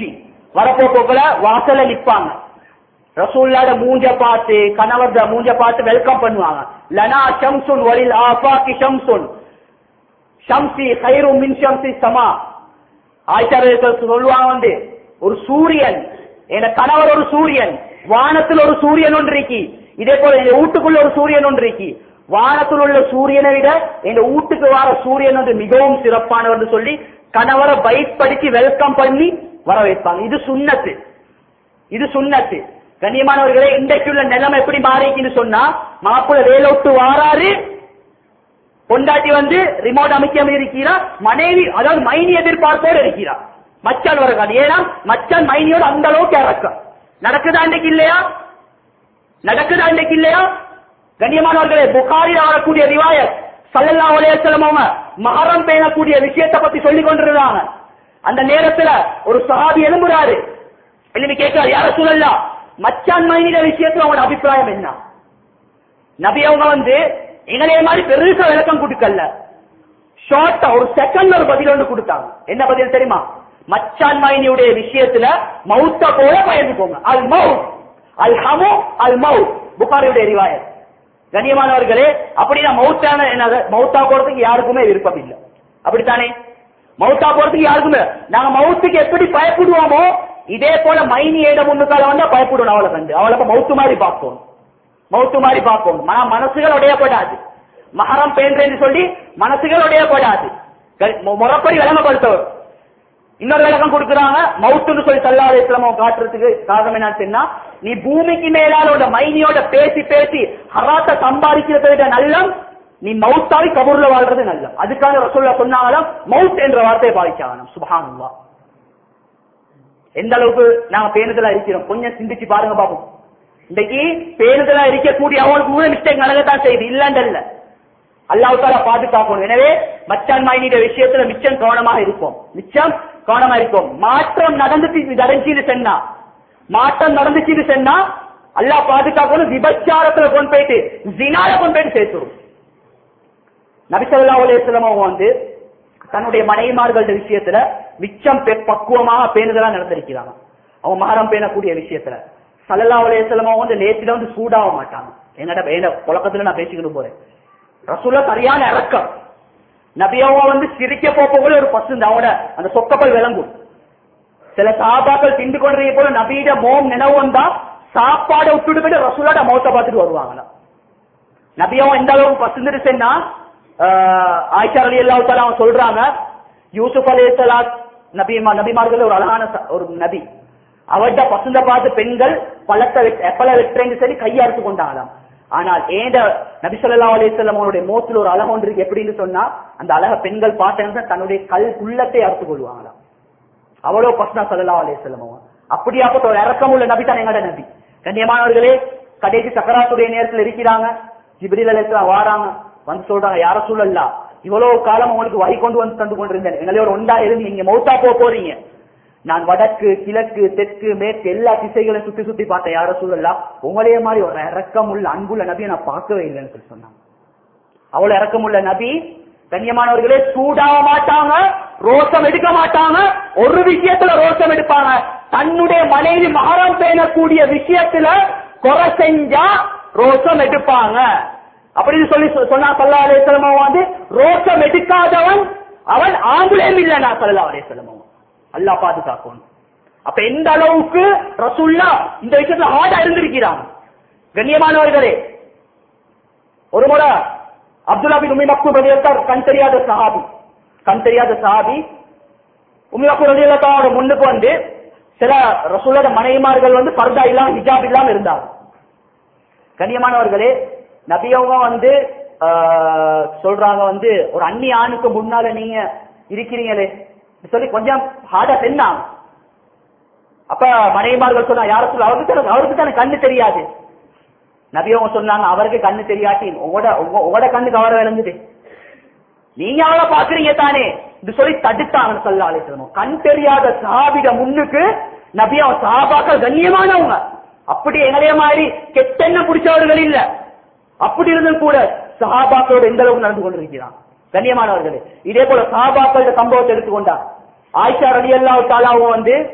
வரப்போ போக்கல வாசல்ல நிப்பாங்க ரசூல்லாட மூஞ்ச பார்த்து கணவர்த மூஞ்ச பார்த்து வெல்கம் பண்ணுவாங்க லனா ஷம்சுன் வலில் ஆஃபாக்கி ஷம்சுன் ஷம்சி ஹைரு மின் ஷம்சி சமா ஆச்சாரியர்கள் சொல்லுவாங்க வந்து ஒரு சூரியன் என் கணவர் ஒரு சூரியன் வானத்தில் ஒரு சூரியன் ஒன்று இருக்கி இதே போல எங்க வீட்டுக்குள்ள ஒரு சூரியன் ஒன்று இருக்கி வானத்தில் உள்ள சூரியனை விட எங்க வீட்டுக்கு வர சூரியன் வந்து மிகவும் சிறப்பானவர் என்று சொல்லி கணவரை பயப்படுத்தி வெல்கம் பண்ணி வர வைப்பாங்க இது சுண்ணத்து இது சுண்ணத்து கண்ணியமானவர்களே இன்றைக்குள்ள நிலைமை எப்படி மாறிக்குன்னு சொன்னா மாப்பிள்ள வேலை விட்டு வாராரு பொண்டாட்டி வந்து ரிமோட் அமைக்காம இருக்கிறா மனைவி அதாவது மைனி எதிர்பார்ப்போடு இருக்கிறா மச்சான் வரக்காது ஏன்னா மச்சான் மைனியோட அந்த அளவுக்கு இறக்கம் நடக்குதா இன்றைக்கு இல்லையா நடக்குதா இன்றைக்கு இல்லையா கண்ணியமானவர்களே புகாரில் வரக்கூடிய ரிவாயத் சல்லல்லா அலையம் அவங்க மகரம் பேணக்கூடிய விஷயத்தை பத்தி சொல்லி கொண்டிருந்தாங்க அந்த நேரத்துல ஒரு சஹாபி எழும்புறாரு எழுப்பி கேட்கிறாரு யார சொல்லலாம் மச்சான் மைனிட விஷயத்துல அவங்களோட அபிப்பிராயம் என்ன நபி அவங்க வந்து எங்களே மாதிரி பெருசா விளக்கம் கொடுக்கல ஷார்ட்டா ஒரு செகண்ட்ல ஒரு பதில் ஒன்று கொடுத்தாங்க என்ன பதில் தெரியுமா மச்சான் மைனியுடைய விஷயத்துல மவுத்த போல பயந்துக்கோங்க அல் மவுத் அல் ஹமு அல் மவுத் புகாரியுடைய ரிவாயத் கண்ணியமானவர்களே அப்படின்னா மவுத்தான என்னது மவுத்தா போறதுக்கு யாருக்குமே விருப்பம் இல்லை அப்படித்தானே மவுத்தா போறதுக்கு யாருக்குமே நாங்க மவுத்துக்கு எப்படி பயப்படுவோமோ இதே போல மைனி ஏட முன்னுக்கால வந்தா பயப்படணும் அவளை கண்டு அவளை அப்ப மவுத்து மாதிரி பார்ப்போம் மவுத்து மாதிரி பார்ப்போம் ஆனா மனசுகள் உடையப்படாது மகரம் பேன்றேன்னு சொல்லி மனசுகள் உடையப்படாது க- மு- முறைப்படி விளங்கப்படுத்தவர் இன்னொரு விளக்கம் கொடுக்குறாங்க மவுத்துன்னு சொல்லி சல்லாத இஸ்லாம காட்டுறதுக்கு காரணம் என்னன்னு சொன்னா நீ பூமிக்கு மேலாலோட மைனியோட பேசி பேசி ஹராத்த சம்பாதிக்கிறதை விட நல்லம் நீ மவுத்தாவி கபூர்ல வாழ்றது நல்லம் அதுக்காக ரசூல்லா சொன்னாலும் மவுத் என்ற வார்த்தையை பாதிச்சாங்க சுபஹானல்லாஹ் எந்த அளவுக்கு நாங்க பேணுதலா இருக்கிறோம் கொஞ்சம் சிந்திச்சு பாருங்க பாப்போம் இன்னைக்கு பேணுதலா இருக்கக்கூடிய அவங்களுக்கு கூட மிஸ்டேக் நடக்கத்தான் செய்யுது இல்லண்டல்ல அல்லாஹால பாதுகாக்கணும் எனவே மச்சான் மைனிட விஷயத்துல மிச்சம் கவனமாக இருப்போம் மிச்சம் கவனமா இருப்போம் மாற்றம் நடந்துச்சு நடந்துச்சு சொன்னா மாற்றம் நடந்துச்சு சொன்னா அல்லாஹ் பாதுகாக்கணும் விபச்சாரத்துல கொண்டு போயிட்டு ஜினால கொண்டு போயிட்டு சேர்த்துரும் நபிசல்லா அலையம் அவங்க வந்து தன்னுடைய மனைவிமார்கள விஷயத்துல மிச்சம் பெ- பக்குவமாக பேணுதலா நடந்திருக்கிறாங்க அவங்க மகரம் பேணக்கூடிய விஷயத்துல சல்லல்லா அலையம் அவங்க வந்து நேத்துல வந்து சூடாக மாட்டாங்க என்னோட என்ன புழக்கத்துல நான் பேசிக்கிட்டு போறேன் ரசூல சரியான இறக்கம் நபியாவா வந்து சிரிக்க போப்போல ஒரு பசு அவனோட அந்த சொக்கப்பல் விளங்கும் சில சாபாக்கள் திண்டு கொண்டிருக்க போல நபியிட மோம் நினைவு வந்தா சாப்பாடை விட்டுட்டு போயிட்டு ரசூலோட மௌத்த பார்த்துட்டு வருவாங்களாம் நபியாவும் எந்த அளவுக்கு பசுந்துருச்சுன்னா ஆயிஷா அலி அல்லாஹ் அவங்க சொல்றாங்க யூசுப் அலி சலாத் நபி நபிமார்கள் ஒரு அழகான ச- ஒரு நபி அவர்கிட்ட பசுந்த பார்த்து பெண்கள் பழத்தை வெட்- எப்பல வெட்டுறேன்னு சொல்லி கையறுத்து கொண்டாங்களாம் ஆனால் ஏண்ட நபி ஸல்லல்லாஹு அலைஹி வஸல்லம் அவருடைய மோத்துல ஒரு அழகு ஒன்று இருக்கு எப்படின்னு சொன்னா அந்த அழக பெண்கள் பார்த்தேன்னு தன்னுடைய கல் உள்ளத்தை அறுத்து கொள்வாங்களாம் அவ்வளவு பஸ்னா ஸல்லல்லாஹு அலைஹி வஸல்லம் அவங்க அப்படியாப்பட்ட ஒரு இறக்கம் உள்ள நபி தான் எங்கட நபி கண்ணியமானவர்களே கடைசி சக்கராத்துடைய நேரத்துல இருக்கிறாங்க ஜிப்ரீல் அலைஹிஸ்ஸலாம் வாராங்க வந்து சொல்றாங்க யார சூழல்லா இவ்வளவு காலம் உங்களுக்கு வகை கொண்டு வந்து தந்து கொண்டிருந்தேன் எங்களோட ஒண்டா இருந்து நீங்க மௌத்தா போக போறீங்க நான் வடக்கு கிழக்கு தெற்கு மேற்கு எல்லா திசைகளையும் சுத்தி சுத்தி பார்த்தேன் யார சூழல்லா உங்களைய மாதிரி ஒரு இறக்கம் உள்ள அன்புள்ள நபியை நான் பார்க்கவே இல்லைன்னு சொல்லி சொன்னாங்க அவ்வளவு இறக்கமுள்ள நபி கண்ணியமானவர்களே சூடாக மாட்டாங்க ரோசம் எடுக்க மாட்டாங்க ஒரு விஷயத்துல ரோசம் எடுப்பாங்க தன்னுடைய மனைவி மகரம் பேணக்கூடிய விஷயத்துல குறை செஞ்சா ரோசம் எடுப்பாங்க அப்படின்னு சொல்லி சொ- சொன்னா சல்லா அலையம் வந்து ரோசம் எடுக்காதவன் அவன் ஆம்புலேயும் இல்ல நான் சல்லா அலையம் அல்லா பாதுகாக்கணும் அப்ப எந்த அளவுக்கு ரசுல்லா இந்த விஷயத்துல ஹார்டா இருந்திருக்கிறாங்க கண்ணியமானவர்களே ஒரு முறை அப்துல்லா பின் உம்மி மக்தூம் ரலியல்லாஹு கண் தெரியாத சஹாபி கண் தெரியாத சஹாபி உம்மி மக்தூம் ரலியல்லாஹு முன்னுக்கு வந்து சில ரசூலோட மனைவிமார்கள் வந்து பர்தா இல்லாம ஹிஜாப் இல்லாம இருந்தாங்க கண்ணியமானவர்களே நபியவங்க வந்து ஆஹ், சொல்றாங்க வந்து ஒரு அந்நி ஆணுக்கு முன்னால நீங்க இருக்கிறீங்களே சொல்லி கொஞ்சம் ஹார்டா சென்னாங்க அப்ப மனைவிமார்கள் சொன்னா யார சொல்ல அவருக்கு தானே அவருக்கு தானே கண்ணு தெரியாது நபி அவங்க சொன்னாங்க அவருக்கு கண்ணு தெரியாட்டி உங்களோட உங்க- உங்களோட கண்ணுக்கு அவரை விளங்குது நீங்க அவளை பாக்குறீங்க தானே இது சொல்லி தடுத்தாங்க சொல்லா அழைக்கணும் கண் தெரியாத சாபிட முன்னுக்கு நபி அவன் சாபாக்கள் கண்ணியமானவங்க அப்படி எங்களைய மாதிரி கெட்டெண்ண பிடிச்சவர்கள் இல்ல அப்படி இருந்தும் கூட சஹாபாக்களோட எந்த அளவுக்கு நடந்து கொண்டிருக்கிறான் கண்ணியமானவர்களே இதே போல சஹாபாக்களோட சம்பவத்தை எடுத்துக்கொண்டார் ஆயிஷா ரலி அல்லாஹ் தாலாவும் வந்து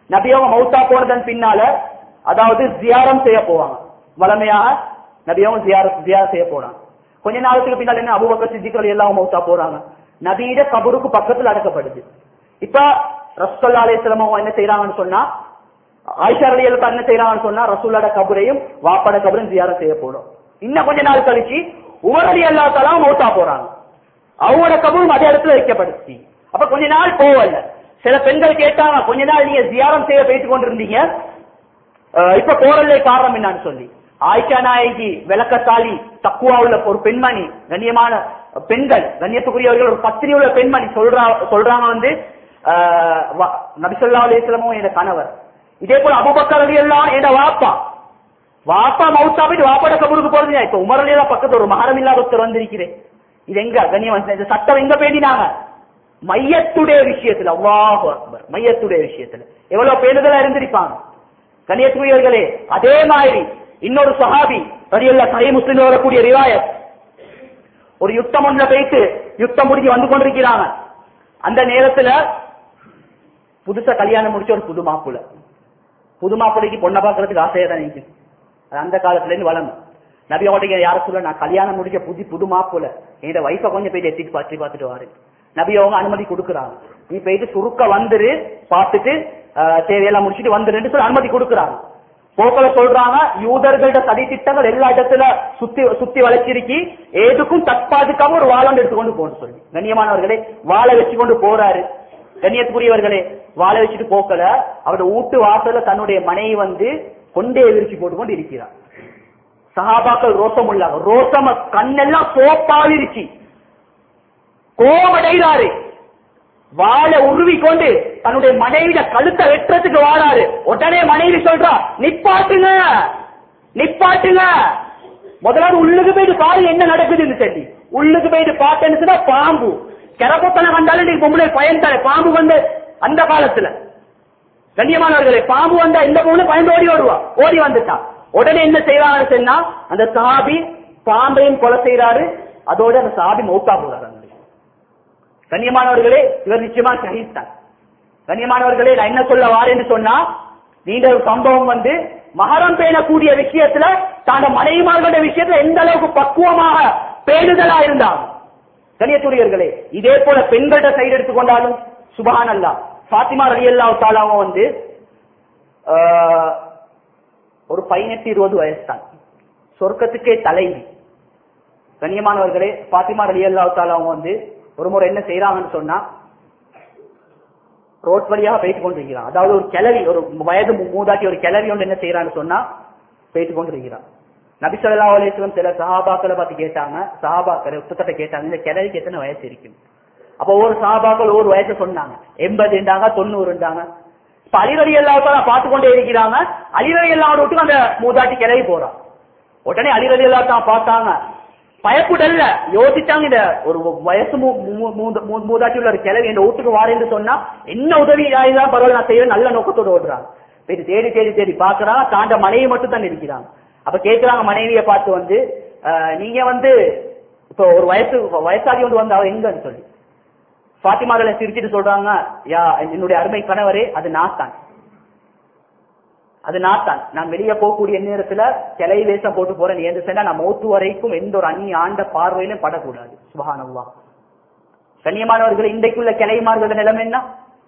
நபி அவங்க மௌத்தா போனதன் பின்னால அதாவது ஜியாரம் செய்ய போவாங்க வளமையாக நபி அவங்க ஜியாரம் ஜியாரம் செய்ய போறாங்க கொஞ்ச நாளுக்கு பின்னால என்ன அபுபக்கர் சித்திகள் எல்லாம் மௌத்தா போறாங்க நபியிட கபருக்கு பக்கத்துல அடக்கப்படுது இப்ப ரசோல்லா அலையம் அவங்க என்ன செய்யறாங்கன்னு சொன்னா ஆயிஷா ரலியல்லாஹு என்ன செய்யறாங்கன்னு சொன்னா ரசூலோட கபரையும் வாப்பாட கபரையும் ஜியாரம் செய்ய போறோம் இன்னும் கொஞ்ச நாள் கழிச்சு உமர் அலி அல்லா தலாம் மௌத்தா போறாங்க அவங்களோட கபரும் அதே இடத்துல வைக்கப்படுச்சு அப்ப கொஞ்ச நாள் போவல சில பெண்கள் கேட்டாங்க கொஞ்ச நாள் நீங்க ஜியாரம் செய்ய போயிட்டு கொண்டிருந்தீங்க அஹ் இப்ப போறல்ல காரணம் என்னன்னு சொல்லி ஆயிஷா நாயகி விளக்கத்தாளி தக்குவா உள்ள ஒரு பெண்மணி கண்ணியமான பெண்கள் கண்ணியத்துக்குரியவர்கள் ஒரு பத்திரி உள்ள பெண்மணி சொல்றா சொல்றாங்க வந்து அஹ், வ- நபிசல்லா அலிஸ்லமும் என் கணவர் இதே போல அபுபக்கர் அலி எல்லாம் என் வாப்பா வாப்பா மவுத்தா போயிட்டு வாப்பாட கபூருக்கு போறது இப்ப உமர் அலி எல்லாம் பக்கத்துல ஒரு மகரம் இல்லாத ஒருத்தர் வந்திருக்கிறேன் இது எங்க கண்ணியம் இந்த சட்டம் எங்க பேடினாங்க மையத்துடைய விஷயத்துல அல்லாஹு அக்பர் மையத்துடைய விஷயத்துல எவ்வளவு பேருதலா இருந்திருப்பாங்க கண்ணியத்துக்குரியவர்களே அதே மாதிரி இன்னொரு சஹாபி ரலியல்லா சஹீஹ் முஸ்லிம்ல வரக்கூடிய ரிவாயத் ஒரு யுத்தம் ஒன்றுல போயிட்டு யுத்தம் முடிஞ்சு வந்து கொண்டிருக்கிறாங்க அந்த நேரத்துல புதுசா கல்யாணம் முடிச்ச ஒரு புது மாப்பிள்ள புது மாப்பிள்ளைக்கு பொண்ணை பாக்குறதுக்கு ஆசையா தான் நினைக்கும் அது அந்த காலத்துல இருந்து வளரும் நபி அவட்ட யார சொல்ல நான் கல்யாணம் முடிச்ச புது புது மாப்பிள்ள என்னோட வயசை கொஞ்சம் போயிட்டு எத்திட்டு பார்த்து பார்த்துட்டு வாரு நபி அவங்க அனுமதி கொடுக்குறாங்க நீ போயிட்டு சுருக்க வந்துரு பார்த்துட்டு ஆஹ், தேவையெல்லாம் முடிச்சிட்டு வந்துருன்னு சொல்லி அனுமதி கொடுக்குறாங்க போக்கல சொல்றாங்க யூதர்களோட சதி திட்டங்கள் எல்லா இடத்துல சுத்தி சுத்தி வளைச்சிருக்கி ஏதுக்கும் தற்பாதுக்காம ஒரு வாழம் எடுத்துக்கொண்டு போகணும் சொல்லி கண்ணியமானவர்களே வாழை வச்சு கொண்டு போறாரு கண்ணியத்துக்குரியவர்களே வாழை வச்சுட்டு போக்கல அவருடைய வீட்டு வாசல்ல தன்னுடைய மனைவி வந்து கொண்டே விரிச்சு போட்டுக்கொண்டு இருக்கிறார் சஹாபாக்கள் ரோசம் உள்ளாங்க ரோசம கண்ணெல்லாம் சோப்பாவிருச்சு கோமடைகிறாரு வாழை உருவி கொண்டு தன்னுடைய மனைவிட கழுத்தை வெட்டுறதுக்கு வாராரு உடனே மனைவி சொல்றா நிப்பாட்டுங்க நிப்பாட்டுங்க முதலாவது உள்ளுக்கு போயிட்டு பாரு என்ன நடக்குதுன்னு சொல்லி உள்ளுக்கு போயிட்டு பார்த்தேன்னு சொன்னா பாம்பு கிரப்பத்தனை வந்தாலும் நீ பொம்பளை பயன்தானே பாம்பு வந்து அந்த காலத்துல கண்ணியமானவர்களே பாம்பு வந்தா இந்த பொண்ணு பயந்து ஓடி வருவா ஓடி வந்துட்டான் உடனே என்ன செய்யறாங்கன்னு சொன்னா அந்த சாபி பாம்பையும் கொலை செய்யறாரு அதோட அந்த சாபி மௌத்தா போறாரு அங்க. கண்ணியமானவர்களே இவர் நிச்சயமா ஷஹீத் தான் கண்ணியமானவர்களே நான் என்ன சொல்ல வாரேன்னு சொன்னா நீண்ட ஒரு சம்பவம் வந்து மகரம் பேணக்கூடிய விஷயத்துல தாண்ட மனைவிமார்களுடைய விஷயத்துல எந்த அளவுக்கு பக்குவமாக பேணுதலா இருந்தாங்க கண்ணியத்துரியர்களே இதே போல பெண்கள்ட்ட சைடு எடுத்துக்கொண்டாலும் சுபஹான் அல்லா பாத்திமா ரலி அல்லா தாலாவும் வந்து ஆஹ், ஒரு பதினெட்டு இருபது வயசு தான் சொர்க்கத்துக்கே தலைவி கண்ணியமானவர்களே பாத்திமா ரலி அல்லா தாலாவும் வந்து ஒரு முறை என்ன செய்யறாங்கன்னு சொன்னா ரோட் வழியாக போயிட்டு கொண்டிருக்கிறான் அதாவது ஒரு கிளவி ஒரு வயது மூ- மூதாட்டி ஒரு கிளவி ஒன்று என்ன செய்யறான்னு சொன்னா போயிட்டு கொண்டிருக்கிறான் நபி ஸல்லல்லாஹு அலைஹி வஸல்லம் சில சஹாபாக்களை பார்த்து கேட்டாங்க சஹாபாக்களை உத்தத்தை கேட்டாங்க இந்த கிளவிக்கு எத்தனை வயசு இருக்கும் அப்ப ஒவ்வொரு சஹாபாக்கள் ஒவ்வொரு வயசை சொன்னாங்க எண்பதுண்டாங்க தொண்ணூறுண்டாங்க இப்ப அலிரடி எல்லாத்தால பார்த்து கொண்டே இருக்கிறாங்க அலிரடி எல்லாம் விட்டு அந்த மூதாட்டி கிளவி போறான் உடனே அலிரடி எல்லாத்தான் பார்த்தாங்க பயப்புடல்ல யோசிச்சாங்க இந்த ஒரு வயசு மூ- மூ- மூ- மூ- மூதாட்டி உள்ள ஒரு கிளவி என் வீட்டுக்கு வாரேன்னு சொன்னா என்ன உதவி ஆயுதான் பரவாயில்ல நான் செய்யறேன் நல்ல நோக்கத்தோட ஓடுறாங்க போயிட்டு தேடி தேடி தேடி பாக்குறாங்க தாண்ட மனைவி மட்டும் தான் இருக்கிறாங்க அப்ப கேக்குறாங்க மனைவியை பார்த்து வந்து அஹ், நீங்க வந்து இப்போ ஒரு வயசு வயசாகி கொண்டு வந்து அவ எங்கன்னு சொல்லி பாத்திமாதல சிரிச்சிட்டு சொல்றாங்க யா என்னுடைய அருமை கணவரே அது நான் தான் அது நான் தான் நான் வெளியே போகக்கூடிய நேரத்துல கிளை வேஷம் போட்டு போறேன் ஏன்னு சொன்னா நான் மௌத்து வரைக்கும் எந்த ஒரு அந்நிய ஆண்ட பார்வையிலும் படக்கூடாது சுபஹானல்லா கண்ணியமானவர்கள் இன்றைக்குள்ள கிளைமார்களோட நிலைமை என்ன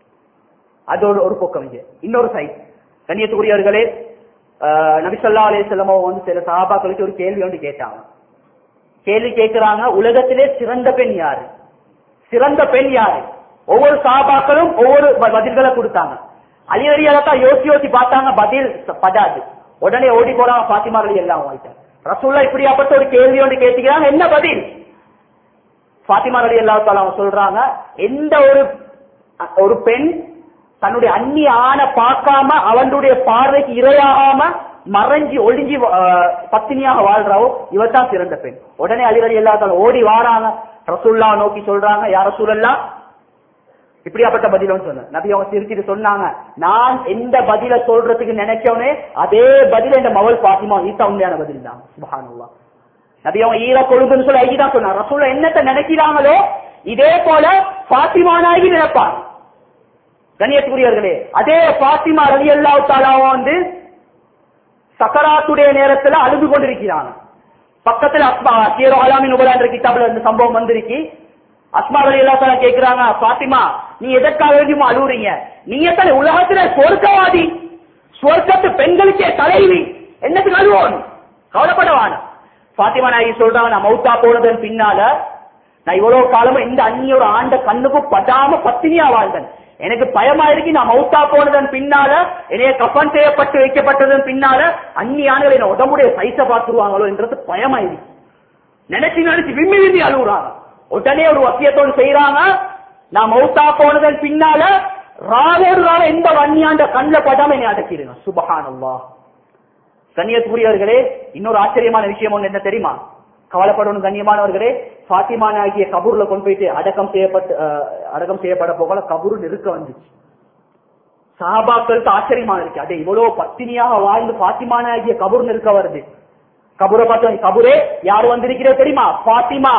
அது ஒரு ஒரு பக்கம் இது இன்னொரு சைட் கண்ணியத்துக்குரியவர்களே ஆஹ், நபிசல்லா அலையம் வந்து சில சஹாபாக்களுக்கு ஒரு கேள்வி ஒன்று கேட்டாங்க கேள்வி கேட்கிறாங்க உலகத்திலே சிறந்த பெண் யாரு சிறந்த பெண் யாரு ஒவ்வொரு சஹாபாக்களும் ஒவ்வொரு ப- பதில்களை கொடுத்தாங்க அலியடியாலத்தான் யோசி யோசி பார்த்தாங்க பதில் ச- படாது உடனே ஓடி போறாங்க பாத்திமா அலி எல்லாம் வாங்கிட்டாங்க ரசூல்லா இப்படியாப்பட்ட ஒரு கேள்வி ஒன்று கேட்டுக்கிறாங்க என்ன பதில் பாத்திமா அலி அல்லா அவங்க சொல்றாங்க எந்த ஒரு அ- ஒரு பெண் தன்னுடைய அந்நிய ஆணை பார்க்காம அவனுடைய பார்வைக்கு இரையாகாம மறைஞ்சி ஒளிஞ்சி அஹ், பத்தினியாக வாழ்றாவோ இவ தான் சிறந்த பெண் உடனே அலிரடி எல்லாத்தாலும் ஓடி வாராங்க ரசூல்லா நோக்கி சொல்றாங்க யார் ரசூலல்லா இப்படியாப்பட்ட பதிலும் சொன்ன நபி அவங்க சிரிச்சிட்டு சொன்னாங்க நான் எந்த பதில சொல்றதுக்கு நினைச்சவனே அதே பதில இந்த மவள் பாத்திமா ஈசா உண்மையான பதில் தான் சுபஹானல்லாஹ் நபி அவங்க ஈர கொழுதுன்னு சொல்லி ஐயா தான் சொன்னார் ரசூல என்னத்தை நினைக்கிறாங்களோ இதே போல பாத்திமானாகி நினைப்பாங்க கண்ணியத்துக்குரியவர்களே அதே பாத்திமா ரவி அல்லாவுத்தாலாவும் வந்து சக்கராத்துடைய நேரத்துல அழுது கொண்டிருக்கிறாங்க பக்கத்துல அஸ்மா சீரோ அலாமின் உபலான்ற கிட்டாப்ல இந்த சம்பவம் வந்திருக்கு அஸ்மா ரவி அல்லா கேக்குறாங்க பாத்திமா நீ எதற்காக வேண்டியுமோ அழுவுறீங்க நீங்க தானே உலகத்துல சொர்க்கவாதி சொர்க்கத்து பெண்களுக்கே தலைவி என்னத்துக்கு அழுவோம் கவலைப்படவான பாத்திமா நாயகி சொல்றாங்க நான் மௌத்தா போனதன் பின்னால நான் இவ்வளவு காலமும் எந்த அந்நிய ஒரு ஆண்ட கண்ணுக்கு படாம பத்தினியா வாழ்ந்தேன் எனக்கு பயமா இருக்கு நான் மௌத்தா போனதன் பின்னால என்னைய கப்பன் செய்யப்பட்டு வைக்கப்பட்டதன் பின்னால அந்நிய ஆண்கள் என்ன உடம்புடைய சைஸ பார்த்துருவாங்களோ என்றது பயமா இருக்கு நினைச்சு நினைச்சு விம்மி விம்மி அழுகுறாங்க உடனே ஒரு வசியத்தோடு செய்யறாங்க நான் மௌத்தா போனதன் பின்னால ராவோடு ராவ எந்த வன்னியாண்ட கண்ணில் படாம என்னை அடக்கிடுங்க சுபஹானல்லா கண்ணியத்துக்குரியவர்களே இன்னொரு ஆச்சரியமான விஷயம் ஒண்ணு என்ன தெரியுமா கவலைப்படணும் கண்ணியமானவர்களே பாத்திமா ஆகிய கபூர்ல கொண்டு போயிட்டு அடக்கம் செய்யப்பட்டு அஹ், அடக்கம் செய்யப்பட போகல கபூர் நெருக்க வந்துச்சு சஹாபாக்களுக்கு ஆச்சரியமா இருக்கு அடே இவ்வளவு பத்தினியாக வாழ்ந்து பாத்திமான ஆகிய கபூர் நெருக்க வருது கபூரை பார்த்து கபூரே யார் வந்திருக்கிறது தெரியுமா பாத்திமா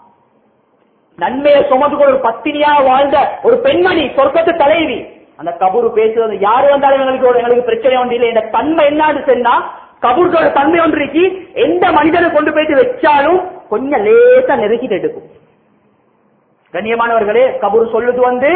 நன்மையை சுமந்து கொண்டு ஒரு பத்தினியா வாழ்ந்த ஒரு பெண்மணி சொர்க்கத்து தலைவி அந்த கபூர் பேசுறது யாரு வந்தாலும் எங்களுக்கு ஒரு- எங்களுக்கு பிரச்சனை ஒன்று இல்லை இந்த தன்மை என்னன்னு சொன்னா கபூர்களோட தன்மை ஒன்று இருக்கு எந்த மனிதனை கொண்டு போயிட்டு வச்சாலும் கொஞ்சம் லேசா நெருக்கிட்டு எடுக்கும் கண்ணியமானவர்களே கபூர் சொல்லுது வந்து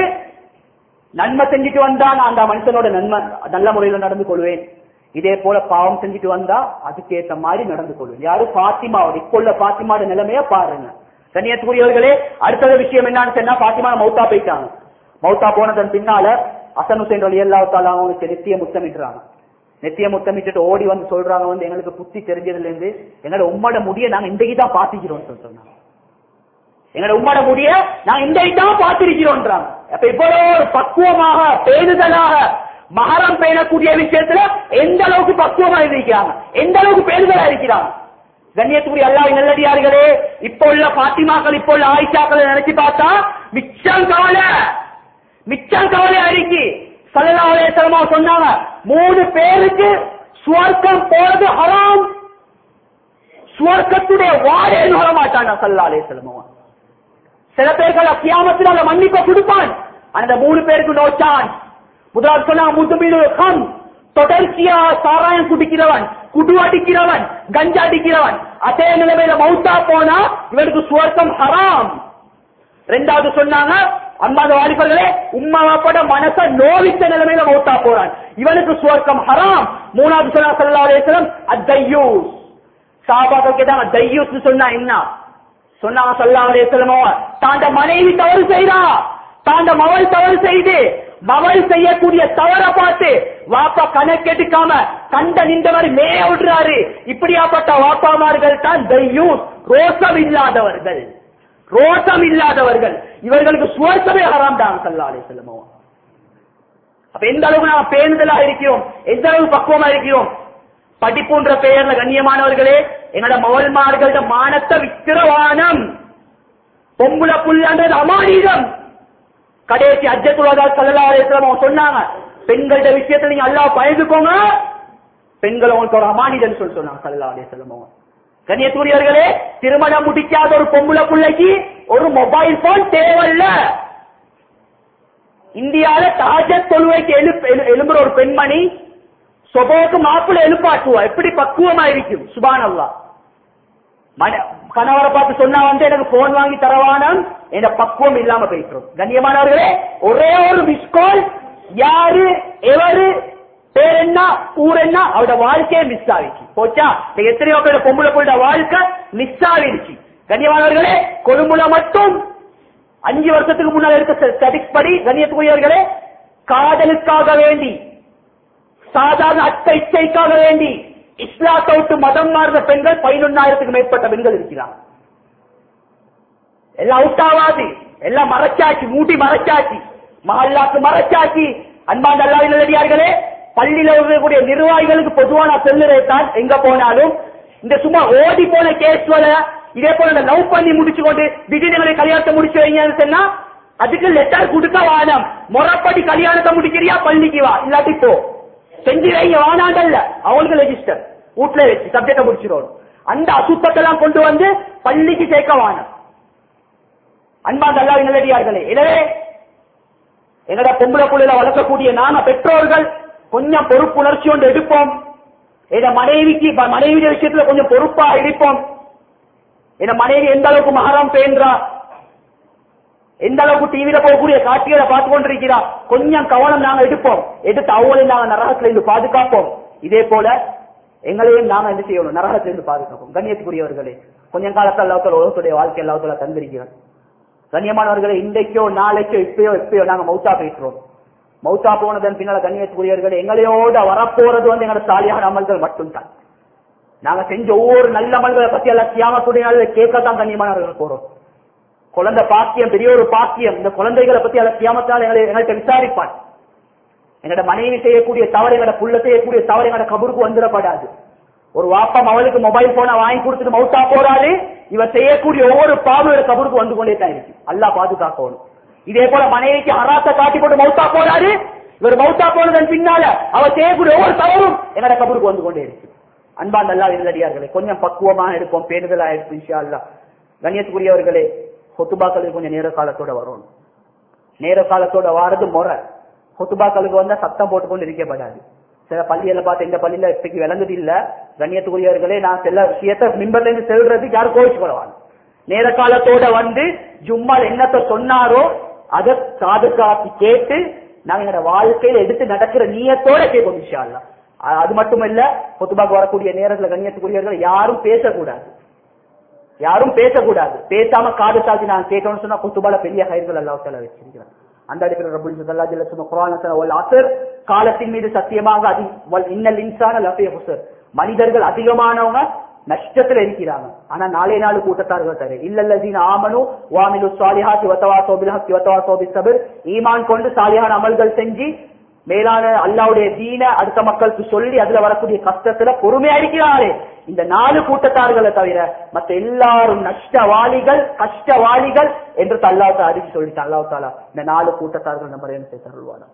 நன்மை செஞ்சுட்டு வந்தா நான் அந்த மனுஷனோட நன்மை நல்ல முறையில நடந்து கொள்வேன் இதே போல பாவம் செஞ்சுட்டு வந்தா அதுக்கேத்த மாதிரி நடந்து கொள்வேன் யாரு பாத்திமாவோட இப்போ உள்ள பாத்திமாவோட நிலைமைய பாருங்க கண்ணியத்துக்குரியவர்களே அடுத்தது விஷயம் என்னன்னு சொன்னா பாத்திமா மௌத்தா போயிட்டாங்க மௌத்தா போனதன் பின்னால அசன் ஹுசைன் அலி அல்லாத்தால அவங்களுக்கு நெத்திய முத்தமிட்டுறாங்க நெத்திய முத்தமிட்டுட்டு ஓடி வந்து சொல்றாங்க வந்து எங்களுக்கு புத்தி தெரிஞ்சதுல இருந்து எங்களோட உம்மோட முடிய நாங்க இன்றைக்கு தான் பாத்திக்கிறோம் சொன்னாங்க எங்களோட உம்மோட முடிய நாங்க இன்றைக்கு தான் பார்த்திருக்கிறோம்ன்றாங்க அப்ப இவ்வளவு ஒரு பக்குவமாக பேணுதலாக மகரம் பேணக்கூடிய விஷயத்துல எந்த அளவுக்கு பக்குவமா இருக்கிறாங்க எந்த அளவுக்கு பேணுதலா இருக்கிறாங்க கண்ணியத்துக்குரிய அல்லாஹ் நல்லடியார்களே இப்ப உள்ள பாத்திமாக்கள் இப்ப உள்ள ஆயிஷாக்களை நினைச்சு பார்த்தா மிச்சம் கவலை மிச்சம் கவலையா இருக்கு சல்லல்லாஹு அலைஹி வஸல்லம் சொன்னாங்க மூணு பேருக்கு சுவர்க்கம் போறது ஹராம் சுவர்க்கத்துடைய வாழே நுகர மாட்டான் சல்லா அலே செல்லமோ சில பேர்கள் கியாமத்தில் அந்த மன்னிப்பை கொடுப்பான் அந்த மூணு பேருக்கு நோ சான்ஸ் முதலாவது சொன்னா முதுமீனு கம் தொடர்ச்சியா சாராயம் குடிக்கிறவன் குடு அடிக்கிறவன் கஞ்சா அடிக்கிறவன் அதே நிலைமையில மௌத்தா போனா இவனுக்கு சுவர்க்கம் ஹராம் ரெண்டாவது சொன்னாங்க அம்மாத வாலிபர்களே உம்மா வாப்பட மனச நோவித்த நிலைமையில மௌத்தா போறான் இவனுக்கு சுவர்க்கம் ஹராம் மூணாவது சொன்னா சல்லா அலேஸ்வரம் அத்தையூஸ் சாபாக்கள் கேட்டாங்க தையூஸ் சொன்னா என்ன சொன்னாங்க சல்லா அலேஸ்வரமோ தாண்ட மனைவி தவறு செய்றா தாண்ட மவள் தவறு செய்து மவள் செய்யக்கூடிய தவற பார்த்து வாப்பா கணக்கெடுக்காம கண்ட நின்ற மாதிரி மேய விடுறாரு இப்படியாப்பட்ட வாப்பாமார்கள் தான் தையூஸ் ரோசம் இல்லாதவர்கள் ரோசம் இல்லாதவர்கள் இவர்களுக்கு சுவர்க்கமே ஹராம் தான் சல்லா அலேஸ்வரமோ அப்ப எந்த அளவுக்கு நாம பேணுதலா இருக்கிறோம் எந்த அளவுக்கு பக்குவமா இருக்கிறோம் படிப்புன்ற பெயர்ல கண்ணியமானவர்களே என்னோட மவல்மார்களோட மானத்தை விக்கிரவானம் பொம்புல புள்ளன்றது அமானீதம் கடைசி அஜத்துலதா சல்லா அலிஸ்லாம் சொன்னாங்க பெண்களோட விஷயத்துல நீங்க அல்லாஹ் பயந்துக்கோங்க பெண்கள் உங்களுக்கு ஒரு அமானிதன் சொல்லி சொன்னாங்க சல்லா அலிஸ்லாம் கண்ணியத்துரியர்களே திருமணம் முடிக்காத ஒரு பொம்புல பிள்ளைக்கு ஒரு மொபைல் போன் தேவையில்ல இந்தியால தாஜத் தொழுவைக்கு எழுப்பு எழு- எழும்புற ஒரு பெண்மணி சொபோக்கு மாப்பிள்ளை எழுப்பாட்டுவா எப்படி பக்குவமா இருக்கும் சுபான் அல்லா கணவரை பார்த்து சொன்னா வந்து எனக்கு போன் வாங்கி தரவானம் என்ற பக்குவம் இல்லாம பேசுறோம் கண்ணியமானவர்களே ஒரே ஒரு மிஸ்கால் யாரு எவரு பேர் என்ன ஊர் என்ன அவரோட வாழ்க்கையே மிஸ் ஆகிச்சு போச்சா இப்ப எத்தனையோ பேர் பொம்பளை பொண்ணோட வாழ்க்கை மிஸ் ஆகிடுச்சு கண்ணியமானவர்களே கொழும்புல மட்டும் அஞ்சு வருஷத்துக்கு முன்னால் எடுத்த ஸ்டடிக்ஸ் படி கண்ணியத்துக்குரியவர்களே காதலுக்காக வேண்டி சாதாரண அத்தை இச்சைக்காக வேண்டி இஸ்லாத்தை விட்டு மதம் மாறின பெண்கள் பதினொன்னாயிரத்துக்கு மேற்பட்ட பெண்கள் இருக்கிறாங்க எல்லாம் அவுட் ஆகாது எல்லாம் மறைச்சாச்சு மூட்டி மறைச்சாச்சு மஹல்லாக்கு மறைச்சாச்சு அன்பாந்த அல்லாவின் நல்லடியார்களே பள்ளியில இருக்கக்கூடிய நிர்வாகிகளுக்கு பொதுவான சொல்லுறது தான் எங்க போனாலும் இந்த சும்மா ஓடி போன கேஸ் வர இதே போல இந்த லவ் பண்ணி முடிச்சு கொண்டு திடீர்னு கல்யாணத்தை முடிச்சு வைங்கன்னு சொன்னா அதுக்கு லெட்டர் கொடுக்க வானம் முறைப்படி கல்யாணத்தை முடிக்கிறியா பள்ளிக்கு வா இல்லாட்டி போ செஞ்சு வைங்க வானாண்டல்ல அவங்களுக்கு ரெஜிஸ்டர் வீட்டுல வச்சு சப்ஜெக்ட முடிச்சிடும் அந்த அசுத்தத்தை எல்லாம் கொண்டு வந்து பள்ளிக்கு சேர்க்க வானம் அன்பாந்த அல்லாவின் நல்லடியார்களே எனவே எங்கட பொம்பளை புள்ளையில வளர்க்கக்கூடிய நாங்க பெற்றோர்கள் கொஞ்சம் பொறுப்புணர்ச்சி ஒன்று எடுப்போம் எங்க மனைவிக்கு ப- மனைவி விஷயத்துல கொஞ்சம் பொறுப்பா இருப்போம் என் மனைவி எந்த அளவுக்கு மகரம் பேன்றா எந்த அளவுக்கு டிவியில போகக்கூடிய காட்சிகளை பார்த்து கொண்டிருக்கிறா கொஞ்சம் கவனம் நாங்க எடுப்போம் எடுத்து அவங்களையும் நாங்க நரகத்துல இருந்து பாதுகாப்போம் இதே போல எங்களையும் நாங்க என்ன செய்யணும் நரகத்துல இருந்து பாதுகாப்போம் கண்ணியத்துக்குரியவர்களே கொஞ்சம் காலத்தில் அல்லாத்தால உலகத்துடைய வாழ்க்கை அல்லாத்தால தந்திருக்கிறான் கண்ணியமானவர்களே இன்றைக்கோ நாளைக்கோ இப்பயோ எப்பயோ நாங்க மௌத்தா பேசுறோம் மௌத்தா போனதன் பின்னால கண்ணியத்துக்குரியவர்களே எங்களையோட வரப்போறது வந்து எங்களோட சாலியான அமல்கள் மட்டும்தான் நாங்க செஞ்ச ஒவ்வொரு நல்ல அமல்களை பத்தி எல்லாம் கியாமத்துடைய நாளில் கேட்கத்தான் கண்ணியமானவர்கள் போறோம் குழந்தை பாக்கியம் பெரிய ஒரு பாக்கியம் இந்த குழந்தைகளை பத்தி அல்ல கியாமத்தால் எங்களை எங்கள்கிட்ட விசாரிப்பான் எங்களோட மனைவி செய்யக்கூடிய தவறு எங்களோட புள்ள செய்யக்கூடிய தவறு எங்களோட கபருக்கு வந்துடப்படாது ஒரு வாப்பம் அவளுக்கு மொபைல் போனை வாங்கி கொடுத்துட்டு மவுத்தா போறாரு இவ செய்யக்கூடிய ஒவ்வொரு பாவம் கபருக்கு வந்து கொண்டே தான் இருக்கு அல்லா பாதுகாக்கணும் இதே போல மனைவிக்கு அராத்த காட்டி போட்டு மவுத்தா போறாரு இவர் மவுத்தா போனதன் பின்னால அவர் செய்யக்கூடிய ஒவ்வொரு தவறும் என்னோட கபருக்கு வந்து கொண்டே இருக்கு அன்பாந்த அல்லா விருந்தடியார்களே கொஞ்சம் பக்குவமா இருப்போம் பேணுதலா இருப்போம் இன்ஷா அல்லா கண்ணியத்துக்குரியவர்களே கொத்துபாக்களுக்கு கொஞ்சம் நேர காலத்தோட வரணும் நேர காலத்தோட வாரது முறை கொத்துபாக்களுக்கு வந்தா சத்தம் போட்டுக்கொண்டு இருக்கப்படாது சில பள்ளியில பார்த்து இந்த பள்ளியில இப்பைக்கு விளங்குது இல்ல கண்ணியத்துக்குரியவர்களே நான் சில விஷயத்த மிம்பர்ல இருந்து செல்றதுக்கு யாரும் கோவிச்சு கொள்ளவான் நேர காலத்தோட வந்து ஜும்மால் என்னத்த சொன்னாரோ அதை காது காத்தி கேட்டு நாங்க எங்களோட வாழ்க்கையில எடுத்து நடக்கிற நீயத்தோட கேட்போம் இன்ஷா அல்லாஹ். அ- அது மட்டும் இல்ல கொத்துபாக்கு வரக்கூடிய நேரத்துல கண்ணியத்துக்குரியவர்கள் யாரும் பேசக்கூடாது யாரும் பேசக்கூடாது பேசாம காது சாத்தி நான் கேட்கணும்னு சொன்னா குத்துபால பெரிய கயிர்கள் அல்லாஹ் தஆலா வச்சிருக்கிறான் அந்த அடிப்படையில் ரப்பல் ஸல்லல்லாஹு அலைஹி வஸல்லம் குர்ஆன்ல சொன்ன வல் அஸ்ர் காலத்தின் மீது சத்தியமாக அதி வல் இன்னல் இன்சான லஃபீ ஹுஸ்ர் மனிதர்கள் அதிகமானவங்க நஷ்டத்துல இருக்கிறாங்க ஆனா நாளே நாலு கூட்டத்தார்கள் தரு இல்லல்லதீன ஆமனு வாமிலு சாலிஹாத்தி வத்தவாசோ பில் ஹக்கி வத்தவாசோ பிஸ் சபிர் ஈமான் கொண்டு சாலிஹான அமல்கள் செஞ்சு மேலான அல்லாவுடைய தீன அடுத்த மக்களுக்கு சொல்லி அதுல வரக்கூடிய கஷ்டத்துல பொறுமையா இருக்கிறாரே இந்த நாலு கூட்டத்தார்களை தவிர மத்த எல்லாரும் நஷ்டவாளிகள் கஷ்டவாளிகள் என்று அல்லாஹ் அறிவிச்சு சொல்லிட்டு அல்லாஹ் தாலா இந்த நாலு கூட்டத்தார்கள் நம்ம என்ன செய்ய தருவானா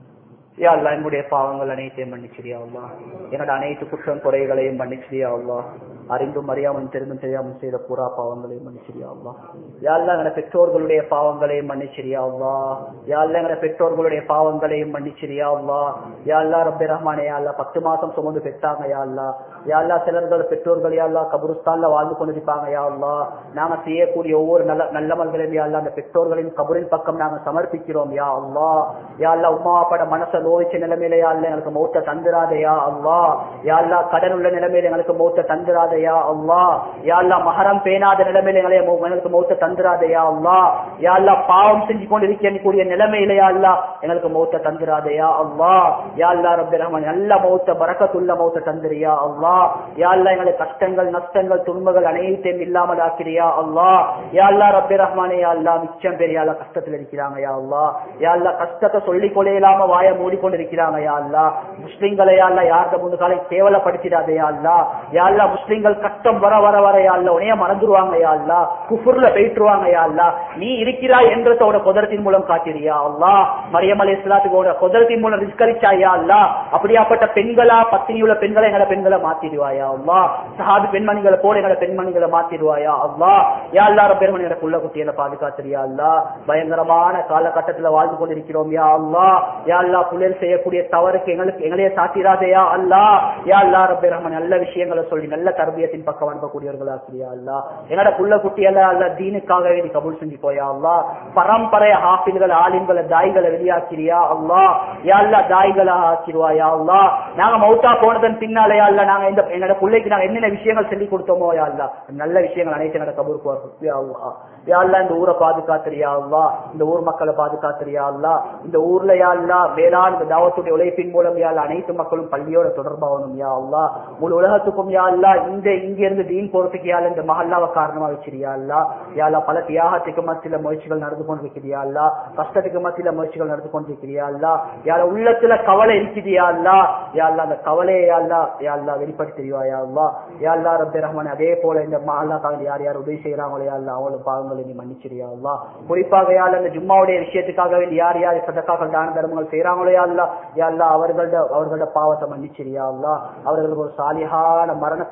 யா அல்லா என்னுடைய பாவங்கள் அனைத்தையும் மன்னிச்சிரியா அல்லா என்னோட அனைத்து குற்றம் குறைகளையும் மன்னிச்சிரியா அல்லா அறிந்தும் அறியாமல் தெரிந்தும் தெரியாமல் செய்த பூரா பாவங்களையும் மன்னிச்சிரியா அல்லா யா அல்லா எங்கட பெற்றோர்களுடைய பாவங்களையும் மன்னிச்சிரியா அல்லா யா அல்லா எங்கட பெற்றோர்களுடைய பாவங்களையும் மன்னிச்சிரியா அல்லா யா அல்லா ரப்பே ரஹ்மானே யா அல்லா பத்து மாசம் சுமந்து பெற்றாங்க யா அல்லா யா அல்லா சிலர்கள் பெற்றோர்கள் யா அல்லா கபருஸ்தான்ல வாழ்ந்து கொண்டிருப்பாங்க யா அல்லா நாங்க செய்யக்கூடிய ஒவ்வொரு நல்ல நல்லமல்களையும் யா அல்லா அந்த பெற்றோர்களின் கபரின் பக்கம் நாங்க சமர்ப்பிக்கிறோம் யா அல்லா யா அல்லா உமா அப்பாட மனசை நோய்ச்ச நிலைமையில யா அல்லா எங்களுக்கு மௌத்த தந்துராதையா அல்லா யா அல்லா கடன் உள்ள நிலைமையில எங்களுக்கு மௌத்த தந்துராதையா அல்லா யா அல்லா மகரம் பேணாத நிலைமையில எங்களை மௌ- எங்களுக்கு மௌத்த தந்துராதையா அல்லா யா அல்லா பாவம் செஞ்சு கொண்டு இருக்கக்கூடிய நிலைமையில யா அல்லா எங்களுக்கு மௌத்த தந்துராதையா அல்லா யா அல்லா ரப்பி ரஹ்மான் நல்ல மௌத்த பரக்கத்துள்ள மௌத்த தந்துரியா அல்லா யா அல்லா எங்களை கஷ்டங்கள் நஷ்டங்கள் துன்பங்கள் அனைத்தையும் இல்லாமல் ஆக்கிறியா அல்லா யா அல்லா ரப்பி ரஹ்மானே யா அல்லா மிச்சம் பேர் யா அல்லா கஷ்டத்துல இருக்கிறாங்க யா அல்லா யா அல்லா கஷ்டத்தை சொல்லிக் கொள்ள இல்லாம வாய மூடிக்கொண்டு இருக்கிறாங்க யா அல்லா முஸ்லிம்களை யா அல்லா யார்கிட்ட முன்னு காலை கேவலப்படுத்திடாதே யா அல்லா யா அல்லா முஸ்லிம்கள் கஷ்டம் வர வர வர யா அல்லா உனைய மறந்துருவாங்க யா அல்லா குஃபுர்ல போயிட்டுருவாங்க யா அல்லா நீ இருக்கிறாய் என்றதோட குதிரத்தின் மூலம் காட்டிறியா அல்லா மரியம் அலி இஸ்லாத்துக்கோட குதிரத்தின் மூலம் ரிஸ்கரிச்சா யா அல்லா அப்படியாப்பட்ட பெண்களா பத்தினியுள்ள பெண்களை எங்களை பெண்களை மாத்திடுவாயா அல்லா சஹாபி பெண்மணிகளை போல எங்களை பெண்மணிகளை மாத்திடுவாயா அல்லா யா அல்லா ரப்பெருமன் எனக்கு உள்ள குட்டியில பாதுகாத்துறியா அல்லா பயங்கரமான காலகட்டத்துல வாழ்ந்து கொண்டிருக்கிறோம் யா அல்லா யா அல்லா புள்ளல் செய்யக்கூடிய தவறுக்கு எங்களுக்கு எங்களையே சாத்திராதையா அல்லா யா அல்லா ரப்பே ரஹ்மான் நல்ல விஷயங்களை சொல்லி நல்ல தர்பியத்தின் பக்கம் அனுப்பக்கூடியவர்களா ஆசிரியா அல்லா என்னோட புள்ள குட்டியெல்லாம் அல்ல தீனுக்காகவே நீ கபூல் செஞ்சு போயா அல்லா பரம்பரை ஹாஃபில்கள் ஆலிம்களை தாய்களை வெளியாக்கிறியா அல்லா யா அல்லா தாய்களா ஆக்கிருவாயா அல்லா நாங்க மௌத்தா போனதன் பின்னாலே யா அல்லா நாங்க இந்த எங்களோட பிள்ளைக்கு நாங்க என்னென்ன விஷயங்கள் சொல்லி கொடுத்தோமோ யா அல்லா நல்ல விஷயங்கள் அனைத்து எங்களோட கபூருக்கு வரும் யா அல்லா யா அல்லா இந்த ஊரை பாதுகாத்துறியா அல்லா இந்த ஊர் மக்களை பாதுகாத்துறியா அல்லா இந்த ஊர்ல யா அல்லா வேளாண் இந்த தாவத்துடைய உழைப்பின் மூலம் யா அல்லா அனைத்து மக்களும் பள்ளியோட தொடர்பாகணும் யா அல்லா முழு உலகத்துக்கும் யா அல்லா இந்த இங்க இருந்து தீன் போறதுக்கு யா அல்லா இந்த மஹல்லாவை காரணமா வச்சிருயா அல்லா யா அல்லா பல தியாகத்துக்கு மத்தியில முயற்சிகள் நடந்து கொண்டிருக்கிறியா அல்லா கஷ்டத்துக்கு மத்தியில முயற்சிகள் நடந்து கொண்டிருக்கிறியா அல்லா யா அல்லா உள்ளத்துல கவலை இருக்குதியா அல்லா யா அல்லா அந்த கவலையை யா அல்லா யா அல்லா வெளிப்படுத்திடுவா யா அல்லா யா அல்லா ரப்பே ரஹ்மான் அதே போல இந்த மஹல்லாக்காக யார் யார் உதவி செய்யறாங்களோ யா அல்லா அவங்களோட பாவங்களை நீ மன்னிச்சிரியா அல்லா குறிப்பாக யா அல்லா இந்த ஜும்மாவுடைய விஷயத்துக்காக வேண்டி யார் யார் சதக்காக்கள் தான தர்மங்கள் செய்யறாங்களோ யா அல்லா யா அல்லா அவர்களோட அவர்களோட பாவத்தை மன்னிச்சிரியா அல்லா அவர்களுக்கு ஒரு சாலிஹான மரணத்தை யா அல்லா நீ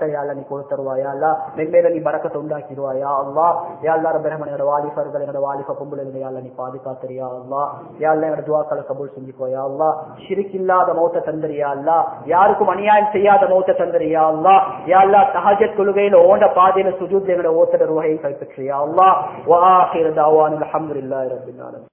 நீ கொடுத்துருவாயா அல்லா மென்மேல நீ பறக்கத்தை உண்டாக்கிடுவாயா அல்லா யா அல்லா ரபரஹ்மான் எங்களோட வாலிபர்கள் எங்களோட வாலிப பொம்புல யா அல்லா நீ பாதுகாத்துறியா அல்லா யா அல்லா எங்களோட துவாக்களை கபூல் செஞ்சுக்கோயா அல்லா ஷிரிக் இல்லாத மௌத்த தந்தரியா அல்லா யாருக்கும் அநியாயம் செய்யாத மௌத்த தந்தரியா அல்லா யா அல்லா தஹஜத் தொழுகையில ஓண்ட பாதையில சுஜூத் எங்களோட ஓத்தட ருவையை கைப்பற்றியா அல்லா வா ஆஹிர தாவான் அல்ஹம்துலில்லாஹி ரப்பில் ஆலமீன்